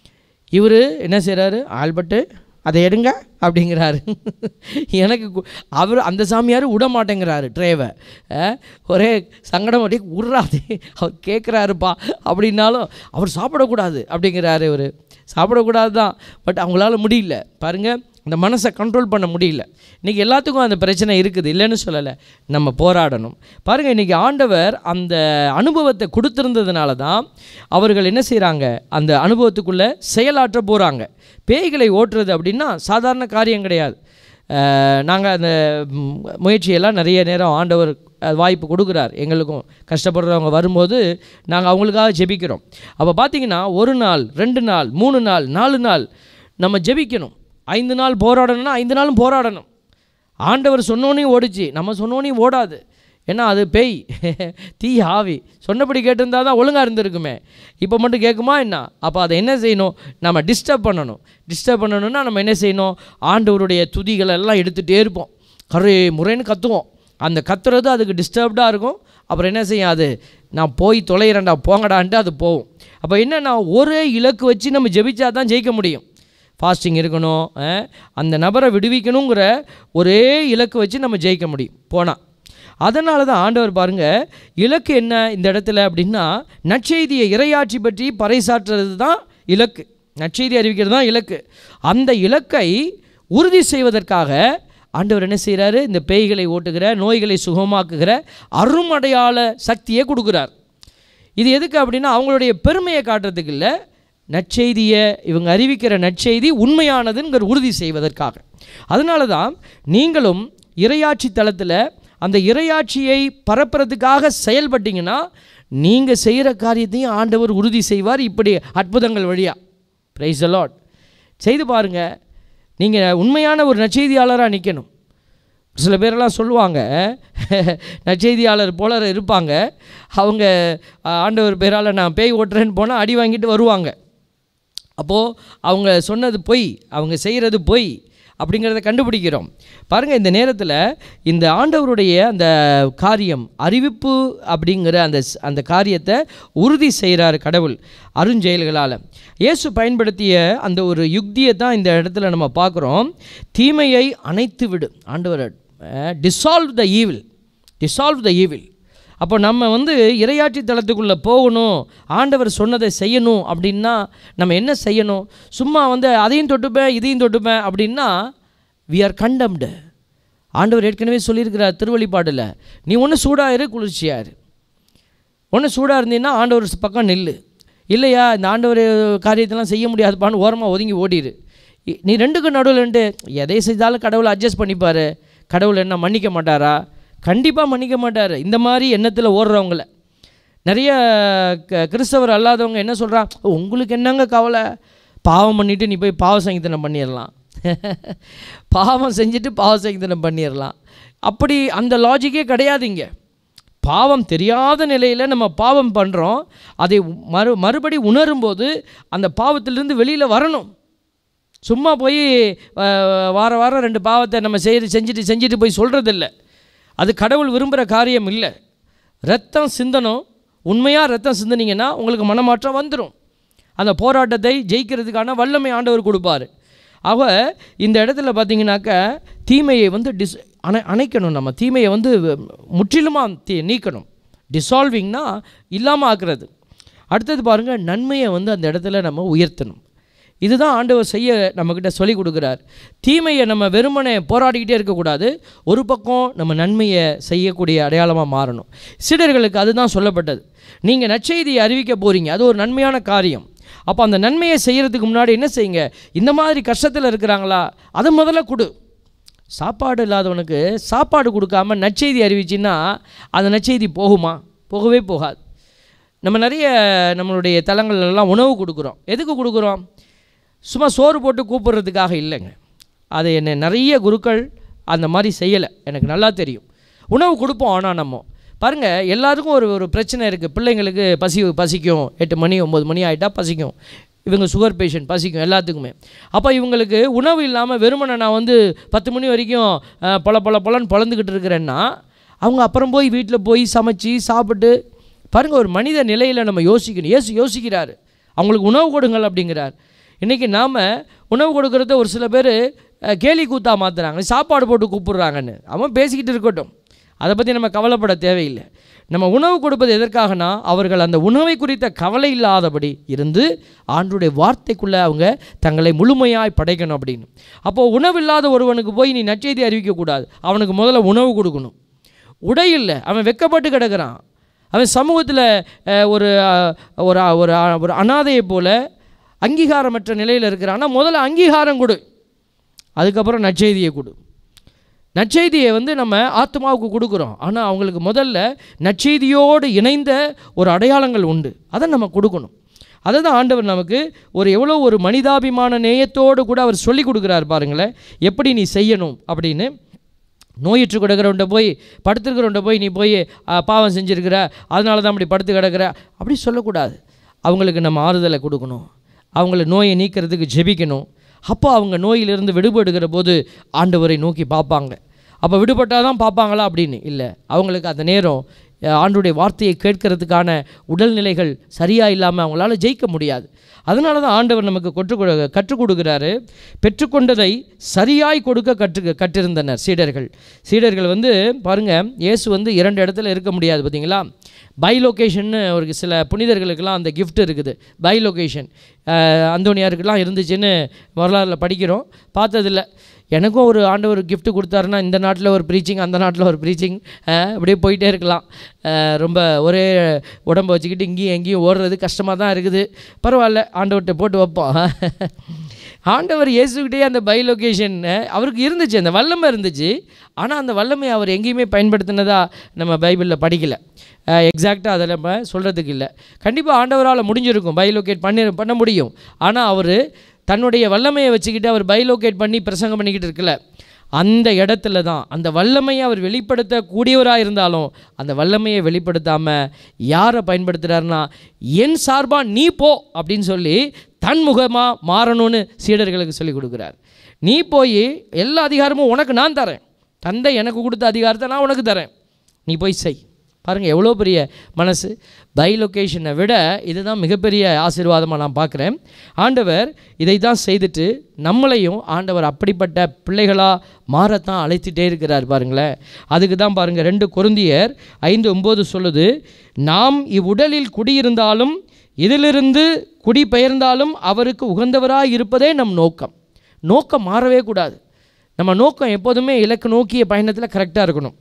இவர் என்ன செய்கிறாரு ஆல்பட்டு அதை எடுங்க அப்படிங்கிறாரு எனக்கு கு- அவர் அந்த சாமியார் விட மாட்டேங்கிறாரு ட்ரேவை ஒரே சங்கடம் அப்படியே விட்றாதே அவர் கேட்குறாருப்பா அப்படின்னாலும் அவர் சாப்பிடக்கூடாது அப்படிங்கிறாரு இவர் சாப்பிடக்கூடாது தான் பட் அவங்களால முடியல பாருங்கள் அந்த மனசை கண்ட்ரோல் பண்ண முடியல இன்றைக்கி எல்லாத்துக்கும் அந்த பிரச்சனை இருக்குது இல்லைன்னு சொல்லலை நம்ம போராடணும் பாருங்கள் இன்றைக்கி ஆண்டவர் அந்த அனுபவத்தை கொடுத்துருந்ததுனால தான் அவர்கள் என்ன செய்கிறாங்க அந்த அனுபவத்துக்குள்ளே செயலாற்ற போகிறாங்க பேய்களை ஓட்டுறது அப்படின்னா சாதாரண காரியம் கிடையாது நாங்கள் அந்த ம், முயற்சியெல்லாம் நிறைய நேரம் ஆண்டவர் அஹ், வாய்ப்பு கொடுக்குறார் எங்களுக்கும் கஷ்டப்படுறவங்க வரும்போது நாங்கள் அவங்களுக்காக ஜெபிக்கிறோம் அப்போ பார்த்தீங்கன்னா ஒரு நாள் ரெண்டு நாள் மூணு நாள் நாலு நாள் நம்ம ஜெபிக்கணும் ஐந்து நாள் போராடணும்னா ஐந்து நாளும் போராடணும் ஆண்டவர் சொன்னோனையும் ஓடிச்சு நம்ம சொன்னோனையும் ஓடாது ஏன்னா அது பேய் தீ ஆவி சொன்னபடி கேட்டிருந்தா தான் ஒழுங்காக இருந்திருக்குமே இப்போ மட்டும் கேட்குமா என்ன அப்போ அதை என்ன செய்யணும் நம்ம டிஸ்டர்ப் பண்ணணும் டிஸ்டர்ப் பண்ணணும்னா நம்ம என்ன செய்யணும் ஆண்டவருடைய துதிகளை எல்லாம் எடுத்துகிட்டே இருப்போம் கரு முறைன்னு கத்துவோம் அந்த கத்துறது அதுக்கு டிஸ்டர்ப்டாக இருக்கும் அப்புறம் என்ன செய்யும் அது நான் போய் தொலைகிறேன்டா போங்கடான்ட்டு அது போகும் அப்போ என்னன்னா ஒரே இலக்கு வச்சு நம்ம ஜெபிச்சா தான் ஜெயிக்க முடியும் ஃபாஸ்டிங் இருக்கணும் அஹ், அந்த நபரை விடுவிக்கணுங்கிற ஒரே இலக்கு வச்சு நம்ம ஜெயிக்க முடியும் போனால் அதனால தான் ஆண்டவர் பாருங்க இலக்கு என்ன இந்த இடத்துல அப்படின்னா நற்செய்தியை இறையாட்சி பற்றி பறைசாற்றுறது தான் இலக்கு நற்செய்தி அறிவிக்கிறது தான் இலக்கு அந்த இலக்கை உறுதி செய்வதற்காக ஆண்டவர் என்ன செய்கிறாரு இந்த பேய்களை ஓட்டுகிற நோய்களை சுகமாக்குகிற அருமடையாள சக்தியை கொடுக்குறார் இது எதுக்கு அப்படின்னா அவங்களுடைய பெருமையை காட்டுறதுக்கு இல்லை நற்செய்தியை இவங்க அறிவிக்கிற நற்செய்தி உண்மையானதுங்கிற உறுதி செய்வதற்காக அதனால தான் நீங்களும் இறையாட்சி தளத்தில் அந்த இறையாட்சியை பரப்புறதுக்காக செயல்பட்டீங்கன்னா நீங்கள் செய்கிற காரியத்தையும் ஆண்டவர் உறுதி செய்வார் இப்படி அற்புதங்கள் வழியாக பிரைஸ் அலாட் செய்து பாருங்கள் நீங்கள் உண்மையான ஒரு நற்செய்தியாளராக நிற்கணும் சில பேரெல்லாம் சொல்லுவாங்க நற்செய்தியாளர் போல இருப்பாங்க அவங்க ஆண்டவர் பேரால் நான் பேய் ஓட்டுறேன்னு போனால் அடி வாங்கிட்டு வருவாங்க அப்போது அவங்க சொன்னது பொய் அவங்க செய்கிறது பொய் அப்படிங்கிறத கண்டுபிடிக்கிறோம் பாருங்கள் இந்த நேரத்தில் இந்த ஆண்டவருடைய அந்த காரியம் அறிவிப்பு அப்படிங்கிற அந்த ஸ்- அந்த காரியத்தை உறுதி செய்கிறார் கடவுள் அருஞ்செயல்களால் இயேசு பயன்படுத்திய அந்த ஒரு யுக்தியை தான் இந்த இடத்துல நம்ம பார்க்குறோம் தீமையை அணைத்து விடு ஆண்டவர் dissolve the evil dissolve the evil அப்போ நம்ம வந்து இரையாட்சி தளத்துக்குள்ளே போகணும் ஆண்டவர் சொன்னதை செய்யணும் அப்படின்னா நம்ம என்ன செய்யணும் சும்மா வந்து அதையும் தொட்டுப்பேன் இதையும் தொட்டுப்பேன் அப்படின்னா வி ஆர் கண்டம்டு ஆண்டவர் ஏற்கனவே சொல்லியிருக்கிறார் திருவழிப்பாடில் நீ ஒன்று சூடாக இரு குளிர்ச்சியாக இரு ஒன்று சூடாக இருந்தீங்கன்னா ஆண்டவர் பக்கம் நில்லு இல்லையா இந்த ஆண்டவர் காரியத்தெல்லாம் செய்ய முடியாதுப்பான்னு ஓரமாக ஒதுங்கி ஓடிடு இ- நீ ரெண்டுக்கும் நடுவில் எதை செய்தாலும் கடவுளை அட்ஜஸ்ட் பண்ணிப்பார் கடவுள் என்ன மன்னிக்க மாட்டாரா கண்டிப்பாக மன்னிக்க மாட்டார் இந்த மாதிரி எண்ணத்தில் ஓடுறவங்கள நிறைய க கிறிஸ்தவர் அல்லாதவங்க என்ன சொல்கிறான் உங்களுக்கு என்னங்க கவலை பாவம் பண்ணிவிட்டு நீ போய் பாவ சங்கீதனம் பண்ணிடலாம் பாவம் செஞ்சுட்டு பாவ சங்கீதனம் பண்ணிடலாம் அப்படி அந்த லாஜிக்கே கிடையாது இங்கே பாவம் தெரியாத நிலையில் நம்ம பாவம் பண்ணுறோம் அதை மறு மறுபடி உணரும்போது அந்த பாவத்திலிருந்து வெளியில் வரணும் சும்மா போய் அஹ், வார வாரம் ரெண்டு பாவத்தை நம்ம செய்து செஞ்சுட்டு செஞ்சுட்டு போய் சொல்கிறதில்ல அது கடவுள் விரும்புகிற காரியம் இல்லை ரத்தம் சிந்தணும் உண்மையாக ரத்தம் சிந்தினீங்கன்னா உங்களுக்கு மனமாற்றம் வந்துடும் அந்த போராட்டத்தை ஜெயிக்கிறதுக்கான வல்லமை ஆண்டவர் கொடுப்பார் ஆக இந்த இடத்துல பார்த்தீங்கன்னாக்க தீமையை வந்து டிஸ் அணை அணைக்கணும் நம்ம தீமையை வந்து முற்றிலுமாக தீ நீக்கணும் டிசால்விங்னா இல்லாமல் ஆக்குறது அடுத்தது பாருங்கள் நன்மையை வந்து அந்த இடத்துல நம்ம உயர்த்தணும் இதுதான் ஆண்டவர் செய்ய நம்மக்கிட்ட சொல்லி கொடுக்குறார் தீமையை நம்ம வெறுமனே போராடிக்கிட்டே இருக்கக்கூடாது ஒரு பக்கம் நம்ம நன்மையை செய்யக்கூடிய அடையாளமாக மாறணும் சீடர்களுக்கு அதுதான் சொல்லப்பட்டது நீங்கள் நற்செய்தியை அறிவிக்க போகிறீங்க அது ஒரு நன்மையான காரியம் அப்போ அந்த நன்மையை செய்கிறதுக்கு முன்னாடி என்ன செய்யுங்க இந்த மாதிரி கஷ்டத்தில் இருக்கிறாங்களா அதை முதல்ல கொடு சாப்பாடு இல்லாதவனுக்கு சாப்பாடு கொடுக்காம நற்செய்தி அறிவிச்சின்னா அந்த நற்செய்தி போகுமா போகவே போகாது நம்ம நிறைய நம்மளுடைய தலங்கள்ல எல்லாம் உணவு கொடுக்குறோம் எதுக்கு கொடுக்குறோம் சும்மா சோறு போட்டு கூப்பிடுறதுக்காக இல்லைங்க அதை என்ன நிறைய குருக்கள் அந்த மாதிரி செய்யலை எனக்கு நல்லா தெரியும் உணவு கொடுப்போம் ஆனால் நம்ம பாருங்கள் எல்லாருக்கும் ஒரு ஒரு பிரச்சனை இருக்குது பிள்ளைங்களுக்கு பசி பசிக்கும் எட்டு மணி ஒம்பது மணி ஆகிட்டா பசிக்கும் இவங்க சுகர் பேஷண்ட் பசிக்கும் எல்லாத்துக்குமே அப்போ இவங்களுக்கு உணவு இல்லாமல் வெறுமனை நான் வந்து பத்து மணி வரைக்கும் அஹ், பொல பொல பொலன்னு பொழந்துக்கிட்டு இருக்கிறேன்னா அவங்க அப்புறம் போய் வீட்டில் போய் சமைச்சு சாப்பிட்டு பாருங்கள் ஒரு மனித நிலையில் நம்ம யோசிக்கணும் ஏசு யோசிக்கிறாரு அவங்களுக்கு உணவு கொடுங்கள் அப்படிங்கிறார் இன்றைக்கி நாம் உணவு கொடுக்கறத ஒரு சில பேர் கேலி கூத்தா மாற்றுறாங்க சாப்பாடு போட்டு கூப்பிடுறாங்கன்னு அவன் பேசிக்கிட்டு இருக்கட்டும் அதை பற்றி நம்ம கவலைப்பட தேவையில்லை நம்ம உணவு கொடுப்பது எதற்காகனா அவர்கள் அந்த உணவை குறித்த கவலை இல்லாதபடி இருந்து ஆண்டுடைய வார்த்தைக்குள்ளே அவங்க தங்களை முழுமையாய் படைக்கணும் அப்படின்னு அப்போது உணவு இல்லாத ஒருவனுக்கு போய் நீ நற்செய்தி அறிவிக்கக்கூடாது அவனுக்கு முதல்ல உணவு கொடுக்கணும் உடை இல்லை அவன் வெக்கப்பட்டு கிடக்கிறான் அவன் சமூகத்தில் அஹ், ஒரு அஹ், ஒரு அஹ், ஒரு அஹ், ஒரு அனாதையை போல அங்கீகாரமற்ற நிலையில் இருக்கிறான்னா முதல்ல அங்கீகாரம் கொடு அதுக்கப்புறம் நற்செய்தியை கொடு நற்செய்தியை வந்து நம்ம ஆத்மாவுக்கு கொடுக்குறோம் ஆனால் அவங்களுக்கு முதல்ல நற்செய்தியோடு இணைந்த ஒரு அடையாளங்கள் உண்டு அதை நம்ம கொடுக்கணும் அதை தான் ஆண்டவர் நமக்கு ஒரு எவ்வளோ ஒரு மனிதாபிமான நேயத்தோடு கூட அவர் சொல்லி கொடுக்குறாரு பாருங்களேன் எப்படி நீ செய்யணும் அப்படின்னு நோயிற்று கிடக்கிறவன்ட்ட போய் படுத்துருக்கிறவன்ட்ட போய் நீ போய் ஆ, பாவம் செஞ்சுருக்கிற அதனால தான் அப்படி படுத்து கிடக்கிற அப்படி சொல்லக்கூடாது அவங்களுக்கு நம்ம ஆறுதலை கொடுக்கணும் அவங்கள நோயை நீக்கிறதுக்கு ஜெபிக்கணும் அப்போ அவங்க நோயிலிருந்து விடுபடுகிற போது ஆண்டவரை நோக்கி பார்ப்பாங்க அப்போ விடுபட்டால் தான் பார்ப்பாங்களா அப்படின்னு இல்லை அவங்களுக்கு அந்த நேரம் அஹ், ஆண்டுடைய வார்த்தையை கேட்கறதுக்கான உடல்நிலைகள் சரியாக இல்லாமல் அவங்களால ஜெயிக்க முடியாது அதனால தான் ஆண்டவர் நமக்கு கொற்று கொடு- கற்றுக் கொடுக்குறாரு பெற்றுக்கொண்டதை சரியாய் கொடுக்க கற்று கற்றிருந்தனர் சீடர்கள் சீடர்கள் வந்து பாருங்கள் இயேசு வந்து இரண்டு இடத்துல இருக்க முடியாது பார்த்தீங்களா பை லொகேஷன்னு ஒரு சில புனிதர்களுக்கெல்லாம் அந்த gift இருக்குது பை லொகேஷன் அந்தோனியாருக்கெல்லாம் இருந்துச்சுன்னு வரலாறுல படிக்கிறோம் பார்த்ததில்ல எனக்கும் ஒரு ஆண்டவர் gift கொடுத்தாருன்னா இந்த நாட்டில் ஒரு ப்ரீச்சிங் அந்த நாட்டில் ஒரு ப்ரீச்சிங் அப்படியே போயிட்டே இருக்கலாம் அஹ், ரொம்ப ஒரே உடம்பை வச்சுக்கிட்டு இங்கேயும் எங்கேயும் ஓடுறது கஷ்டமாக தான் இருக்குது பரவாயில்ல ஆண்டவர்கிட்ட போட்டு வைப்போம் ஆண்டவர் இயேசுக்கிட்டே அந்த பை லொகேஷன் அவருக்கு இருந்துச்சு அந்த வல்லமை இருந்துச்சு ஆனால் அந்த வல்லமை அவர் எங்கேயுமே பயன்படுத்தினதா நம்ம பைபிளில் படிக்கல எக்ஸாக்டாக அதை நம்ம சொல்கிறதுக்கு இல்லை கண்டிப்பாக ஆண்டவரால் முடிஞ்சிருக்கும் பை லொகேட் பண்ணி பண்ண முடியும் ஆனால் அவர் தன்னுடைய வல்லமையை வச்சுக்கிட்டு அவர் பை லொகேட் பண்ணி பிரசங்கம் பண்ணிக்கிட்டு இருக்கல அந்த இடத்துல தான் அந்த வல்லமையை அவர் வெளிப்படுத்தக்கூடியவராக இருந்தாலும் அந்த வல்லமையை வெளிப்படுத்தாமல் யாரை பயன்படுத்துகிறாருன்னா என் சார்பாக நீ போ அப்படின்னு சொல்லி தன்முகமாக மாறணும்னு சீடர்களுக்கு சொல்லி கொடுக்குறார் நீ போய் எல்லா அதிகாரமும் உனக்கு நான் தரேன் தந்தை எனக்கு கொடுத்த அதிகாரத்தை நான் உனக்கு தரேன் நீ போய் செய் பாருங்கள் எவ்வளோ பெரிய மனசு பை லொக்கேஷனை விட இதுதான் மிகப்பெரிய ஆசீர்வாதமாக நான் பார்க்குறேன் ஆண்டவர் இதை தான் செய்துட்டு நம்மளையும் ஆண்டவர் அப்படிப்பட்ட பிள்ளைகளாக மாறத்தான் அழைத்துட்டே இருக்கிறார் பாருங்களேன் அதுக்கு தான் பாருங்கள் ரெண்டு கொருந்தியர் ஐந்து ஒம்பது சொல்லுது நாம் இவ்வுடலில் குடியிருந்தாலும் இதிலிருந்து குடிபெயர்ந்தாலும் அவருக்கு உகந்தவராய் இருப்பதே நம் நோக்கம் நோக்கம் மாறவே கூடாது நம்ம நோக்கம் எப்போதுமே இலக்கு நோக்கிய பயணத்தில் கரெக்டாக இருக்கணும்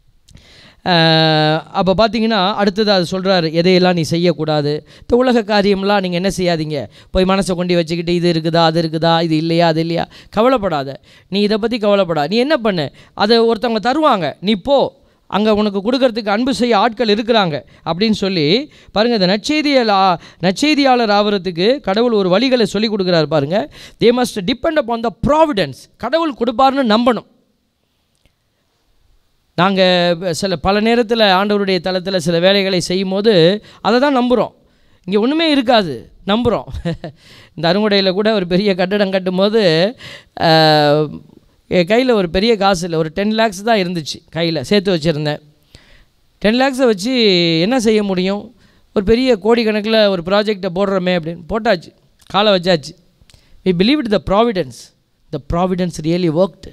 அப்போ பார்த்தீங்கன்னா அடுத்தது அது சொல்கிறாரு எதையெல்லாம் நீ செய்யக்கூடாது இந்த உலக காரியம்லாம் நீங்கள் என்ன செய்யாதீங்க போய் மனசை கொண்டு வச்சுக்கிட்டு இது இருக்குதா அது இருக்குதா இது இல்லையா அது இல்லையா கவலைப்படாத நீ இதை பற்றி கவலைப்படாத நீ என்ன பண்ணு அதை ஒருத்தவங்க தருவாங்க நீ போ அங்கே உனக்கு கொடுக்கறதுக்கு அன்பு செய்ய ஆட்கள் இருக்கிறாங்க அப்படின்னு சொல்லி பாருங்கள் இந்த நற்செய்தியல் ஆ- நற்செய்தியாளர் ஆகிறதுக்கு கடவுள் ஒரு வழிகளை சொல்லி கொடுக்குறாரு பாருங்கள் they must depend upon the providence கடவுள் கொடுப்பாருன்னு நம்பணும் நாங்கள் சில பல நேரத்தில் ஆண்டவருடைய தளத்தில் சில வேலைகளை செய்யும்போது அதை தான் நம்புகிறோம் இங்கே ஒன்றுமே இருக்காது நம்புகிறோம் இந்த அருங்குடையில் கூட ஒரு பெரிய கட்டடம் கட்டும்போது ஆஹ், என் கையில் ஒரு பெரிய காசு இல்லை ஒரு டென் லேக்ஸ் தான் இருந்துச்சு கையில் சேர்த்து வச்சுருந்தேன் டென் லேக்ஸை வச்சு என்ன செய்ய முடியும் ஒரு பெரிய கோடிக்கணக்கில் ஒரு ப்ராஜெக்டை போடுறோமே அப்படின்னு போட்டாச்சு காலை வச்சாச்சு we believe the providence the providence really worked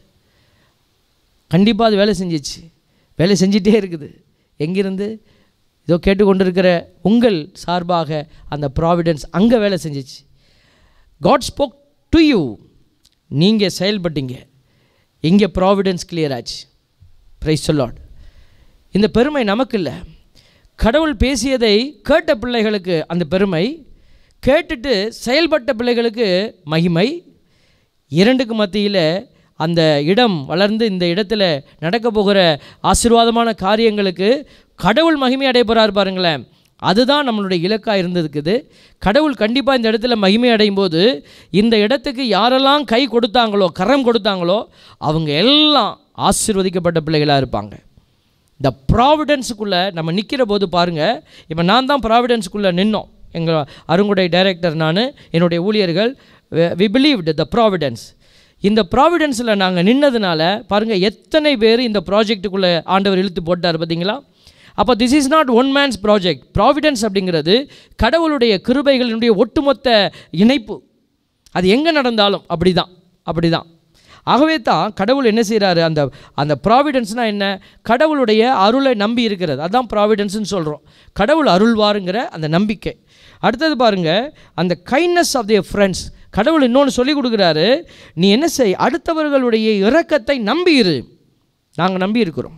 கண்டிப்பாக அது வேலை செஞ்சிச்சு வேலை செஞ்சிட்டே இருக்குது எங்கிருந்து இதோ கேட்டுக்கொண்டிருக்கிற உங்கள் சார்பாக அந்த ப்ராவிடன்ஸ் அங்கே வேலை செஞ்சிச்சு காட் ஸ்போக் டு யூ நீங்கள் செயல்பட்டீங்க இங்கே ப்ராவிடன்ஸ் clear ஆச்சு ப்ரைஸ் சொல்லாட் இந்த பெருமை நமக்கு இல்லை கடவுள் பேசியதை கேட்ட பிள்ளைகளுக்கு அந்த பெருமை கேட்டுட்டு செயல்பட்ட பிள்ளைகளுக்கு மகிமை இரண்டுக்கு மத்தியில் அந்த இடம் வளர்ந்து இந்த இடத்துல நடக்க போகிற ஆசீர்வாதமான காரியங்களுக்கு கடவுள் மகிமை அடைய போகிறார் பாருங்களேன் அதுதான் நம்மளுடைய இலக்காக இருந்திருக்குது கடவுள் கண்டிப்பாக இந்த இடத்துல மகிமை அடையும் போது இந்த இடத்துக்கு யாரெல்லாம் கை கொடுத்தாங்களோ கரம் கொடுத்தாங்களோ அவங்க எல்லாம் ஆசீர்வதிக்கப்பட்ட பிள்ளைகளாக இருப்பாங்க இந்த ப்ராவிடன்ஸுக்குள்ளே நம்ம நிற்கிற போது பாருங்கள் இப்போ நான் தான் ப்ராவிடன்ஸுக்குள்ளே நின்னோம் எங்கள் அருங்குடை டைரக்டர் நான் என்னுடைய ஊழியர்கள் வி பிலீவ்டு த ப்ராவிடன்ஸ் இந்த ப்ராவிடன்ஸில் நாங்கள் நின்னதுனால பாருங்கள் எத்தனை பேர் இந்த ப்ராஜெக்ட்டுக்குள்ளே ஆண்டவர் இழுத்து போட்டார் பார்த்தீங்களா அப்போ this is not one man's project providence அப்படிங்கிறது கடவுளுடைய கிருபைகளினுடைய ஒட்டுமொத்த இணைப்பு அது எங்கே நடந்தாலும் அப்படி தான் அப்படி தான் ஆகவே தான் கடவுள் என்ன செய்கிறாரு அந்த அந்த ப்ராவிடன்ஸ்னால் என்ன கடவுளுடைய அருளை நம்பி இருக்கிறது அதான் ப்ராவிடன்ஸ்னு சொல்கிறோம் கடவுள் அருள்வாருங்கிற அந்த நம்பிக்கை அடுத்தது பாருங்க அந்த கைண்ட்னஸ் ஆஃப் தியர் ஃப்ரெண்ட்ஸ் கடவுள் இன்னொன்று சொல்லி கொடுக்குறாரு நீ என்ன செய் அடுத்தவர்களுடைய இரக்கத்தை நம்பி இரு நாங்கள் நம்பி இருக்கிறோம்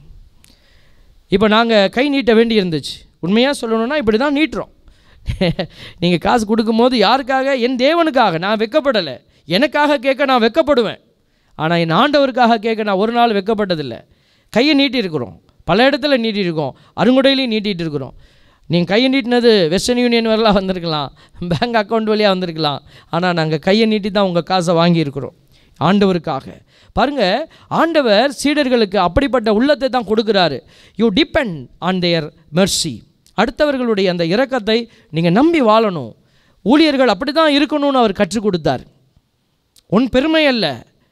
இப்போ நாங்கள் கை நீட்ட வேண்டி இருந்துச்சு உண்மையாக சொல்லணும்னா இப்படி தான் நீட்டுறோம் நீங்கள் காசு கொடுக்கும்போது யாருக்காக என் தேவனுக்காக நான் வெக்கப்படலை எனக்காக கேட்க நான் வெக்கப்படுவேன் ஆனால் என் ஆண்டவருக்காக கேட்க நான் ஒரு நாள் வெக்கப்பட்டதில்லை கையை நீட்டி இருக்கிறோம் பல இடத்துல நீட்டியிருக்கோம் அருங்குடையிலையும் நீட்டிகிட்டு இருக்கிறோம் நீங்கள் கையை நீட்டினது வெஸ்டர்ன் யூனியன் வரலாம் வந்திருக்கலாம் பேங்க் அக்கௌண்ட் வழியாக வந்திருக்கலாம் ஆனால் நாங்கள் கையை நீட்டி தான் உங்கள் காசை வாங்கியிருக்கிறோம் ஆண்டவருக்காக பாருங்க ஆண்டவர் சீடர்களுக்கு அப்படிப்பட்ட உள்ளத்தை தான் கொடுக்குறாரு you depend on their mercy அடுத்தவர்களுடைய அந்த இரக்கத்தை நீங்கள் நம்பி வாழணும் ஊழியர்கள் அப்படி தான் இருக்கணும்னு அவர் கற்றுக் கொடுத்தார் உன் பெருமை அல்ல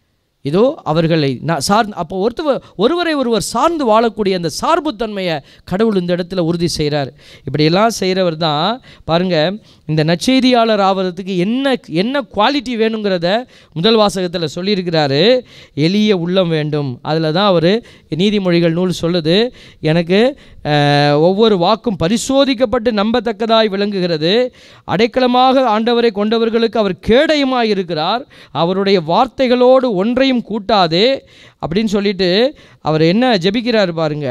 இதோ அவர்களை நான் சார்ந்து அப்போ ஒருத்தவர் ஒருவரை ஒருவர் சார்ந்து வாழக்கூடிய அந்த சார்புத்தன்மையை கடவுள் இந்த இடத்துல உறுதி செய்கிறார் இப்படியெல்லாம் செய்கிறவர் தான் பாருங்கள் இந்த நற்செய்தியாளர் ஆவறதுக்கு என்ன என்ன குவாலிட்டி வேணுங்கிறத முதல் வாசகத்தில் சொல்லியிருக்கிறாரு எளிய உள்ளம் வேண்டும் அதில் தான் அவர் நீதிமொழிகள் நூல் சொல்லுது எனக்கு அஹ், ஒவ்வொரு வாக்கும் பரிசோதிக்கப்பட்டு நம்பத்தக்கதாய் விளங்குகிறது அடைக்கலமாக ஆண்டவரை கொண்டவர்களுக்கு அவர் கேடயமாய் இருக்கிறார் அவருடைய வார்த்தைகளோடு ஒன்றையும் கூட்டாதே அப்படின்னு சொல்லிட்டு அவர் என்ன ஜெபிக்கிறார் பாருங்க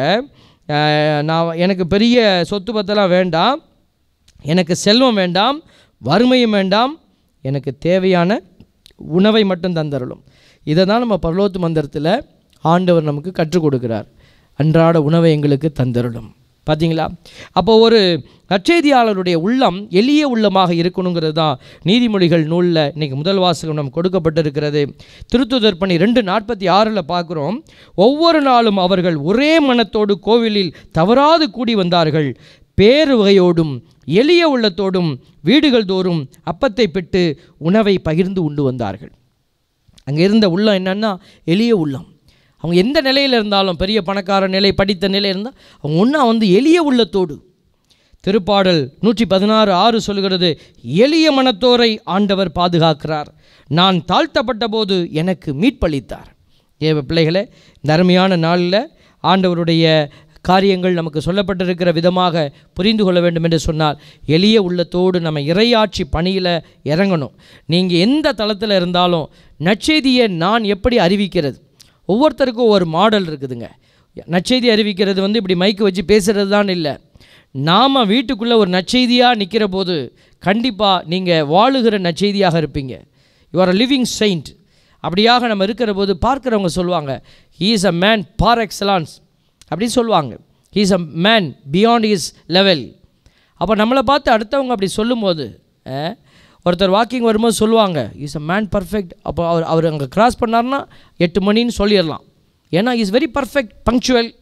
அஹ், நான் எனக்கு பெரிய சொத்து பத்தெல்லாம் வேண்டாம் எனக்கு செல்வம் வேண்டாம் வறுமையும் வேண்டாம் எனக்கு தேவையான உணவை மட்டும் தந்தருளும் இதை தான் நம்ம பரலோத்து மந்திரத்தில் ஆண்டவர் நமக்கு கற்றுக் கொடுக்கிறார் அன்றாட உணவை எங்களுக்கு தந்தருளும் பார்த்தீங்களா அப்போ ஒரு நற்செய்தியாளருடைய உள்ளம் எளிய உள்ளமாக இருக்கணுங்கிறது தான் நீதிமொழிகள் நூலில் இன்னைக்கு முதல் வாசகம் நமக்கு கொடுக்கப்பட்டிருக்கிறது திருத்துதர் பணி ரெண்டு நாற்பத்தி ஆறில் பார்க்குறோம் ஒவ்வொரு நாளும் அவர்கள் ஒரே மனத்தோடு கோவிலில் தவறாது கூடி வந்தார்கள் பேரு வகையோடும் எளிய உள்ளத்தோடும் வீடுகள் தோறும் அப்பத்தை பெற்று உணவை பகிர்ந்து உண்டு வந்தார்கள் அங்கே இருந்த உள்ளம் என்னன்னா எளிய உள்ளம் அவங்க எந்த நிலையில் இருந்தாலும் பெரிய பணக்கார நிலை படித்த நிலை இருந்தால் அவங்க ஒன்றா வந்து எளிய உள்ளத்தோடு திருப்பாடல் நூற்றி பதினாறு ஆறு சொல்கிறது எளிய மனத்தோரை ஆண்டவர் பாதுகாக்கிறார் நான் தாழ்த்தப்பட்ட போது எனக்கு மீட்பளித்தார் ஏவ பிள்ளைகளே இந்த அருமையான நாளில் ஆண்டவருடைய காரியங்கள் நமக்கு சொல்லப்பட்டிருக்கிற விதமாக புரிந்து கொள்ள வேண்டும் என்று சொன்னால் எளிய உள்ளத்தோடு நம்ம இறையாட்சி பணியில் இறங்கணும் நீங்கள் எந்த தளத்தில் இருந்தாலும் நற்செய்தியை நான் எப்படி அறிவிக்கிறது ஒவ்வொருத்தருக்கும் ஒரு மாடல் இருக்குதுங்க நற்செய்தி அறிவிக்கிறது வந்து இப்படி மைக்கு வச்சு பேசுகிறது தான் இல்லை நாம் வீட்டுக்குள்ளே ஒரு நற்செய்தியாக நிற்கிற போது கண்டிப்பாக நீங்கள் வாழுகிற நற்செய்தியாக இருப்பீங்க you are a living saint அப்படியாக நம்ம இருக்கிற போது பார்க்குறவங்க சொல்லுவாங்க he is a man par excellence அப்படின்னு சொல்லுவாங்க he is a man beyond his level அப்போ நம்மளை பார்த்து அடுத்தவங்க அப்படி சொல்லும்போது அஹ், ஒருத்தர் வாக்கிங் வரும்போது சொல்லுவாங்க இஸ் அ மேன் பர்ஃபெக்ட் அப்போ அவர் அவர் அங்கே கிராஸ் பண்ணார்னா எட்டு மணின்னு சொல்லிடலாம் ஏன்னா இஸ் வெரி பர்ஃபெக்ட் பங்க்சுவல்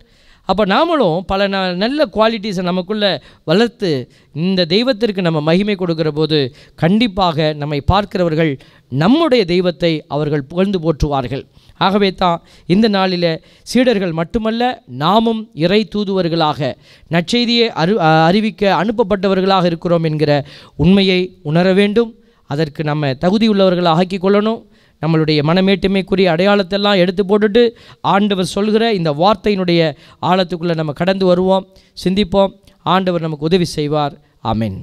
அப்போ நாமளும் பல ந நல்ல குவாலிட்டிஸை நமக்குள்ளே வளர்த்து இந்த தெய்வத்திற்கு நம்ம மகிமை கொடுக்கிற போது கண்டிப்பாக நம்மை பார்க்கிறவர்கள் நம்முடைய தெய்வத்தை அவர்கள் புகழ்ந்து போற்றுவார்கள் ஆகவே தான் இந்த நாளில் சீடர்கள் மட்டுமல்ல நாமும் இறை தூதுவர்களாக நற்செய்தியை அறி அறிவிக்க அனுப்பப்பட்டவர்களாக இருக்கிறோம் என்கிற உண்மையை உணர வேண்டும் அதற்கு நம்ம தகுதியுள்ளவர்களாக ஆக்கிக் கொள்ளணும் நம்மளுடைய மனமேட்டுமைக்குரிய அடையாளத்தெல்லாம் எடுத்து போட்டுட்டு ஆண்டவர் சொல்கிற இந்த வார்த்தையினுடைய ஆழத்துக்குள்ளே நம்ம கடந்து வருவோம் சிந்திப்போம் ஆண்டவர் நமக்கு உதவி செய்வார் ஆமென்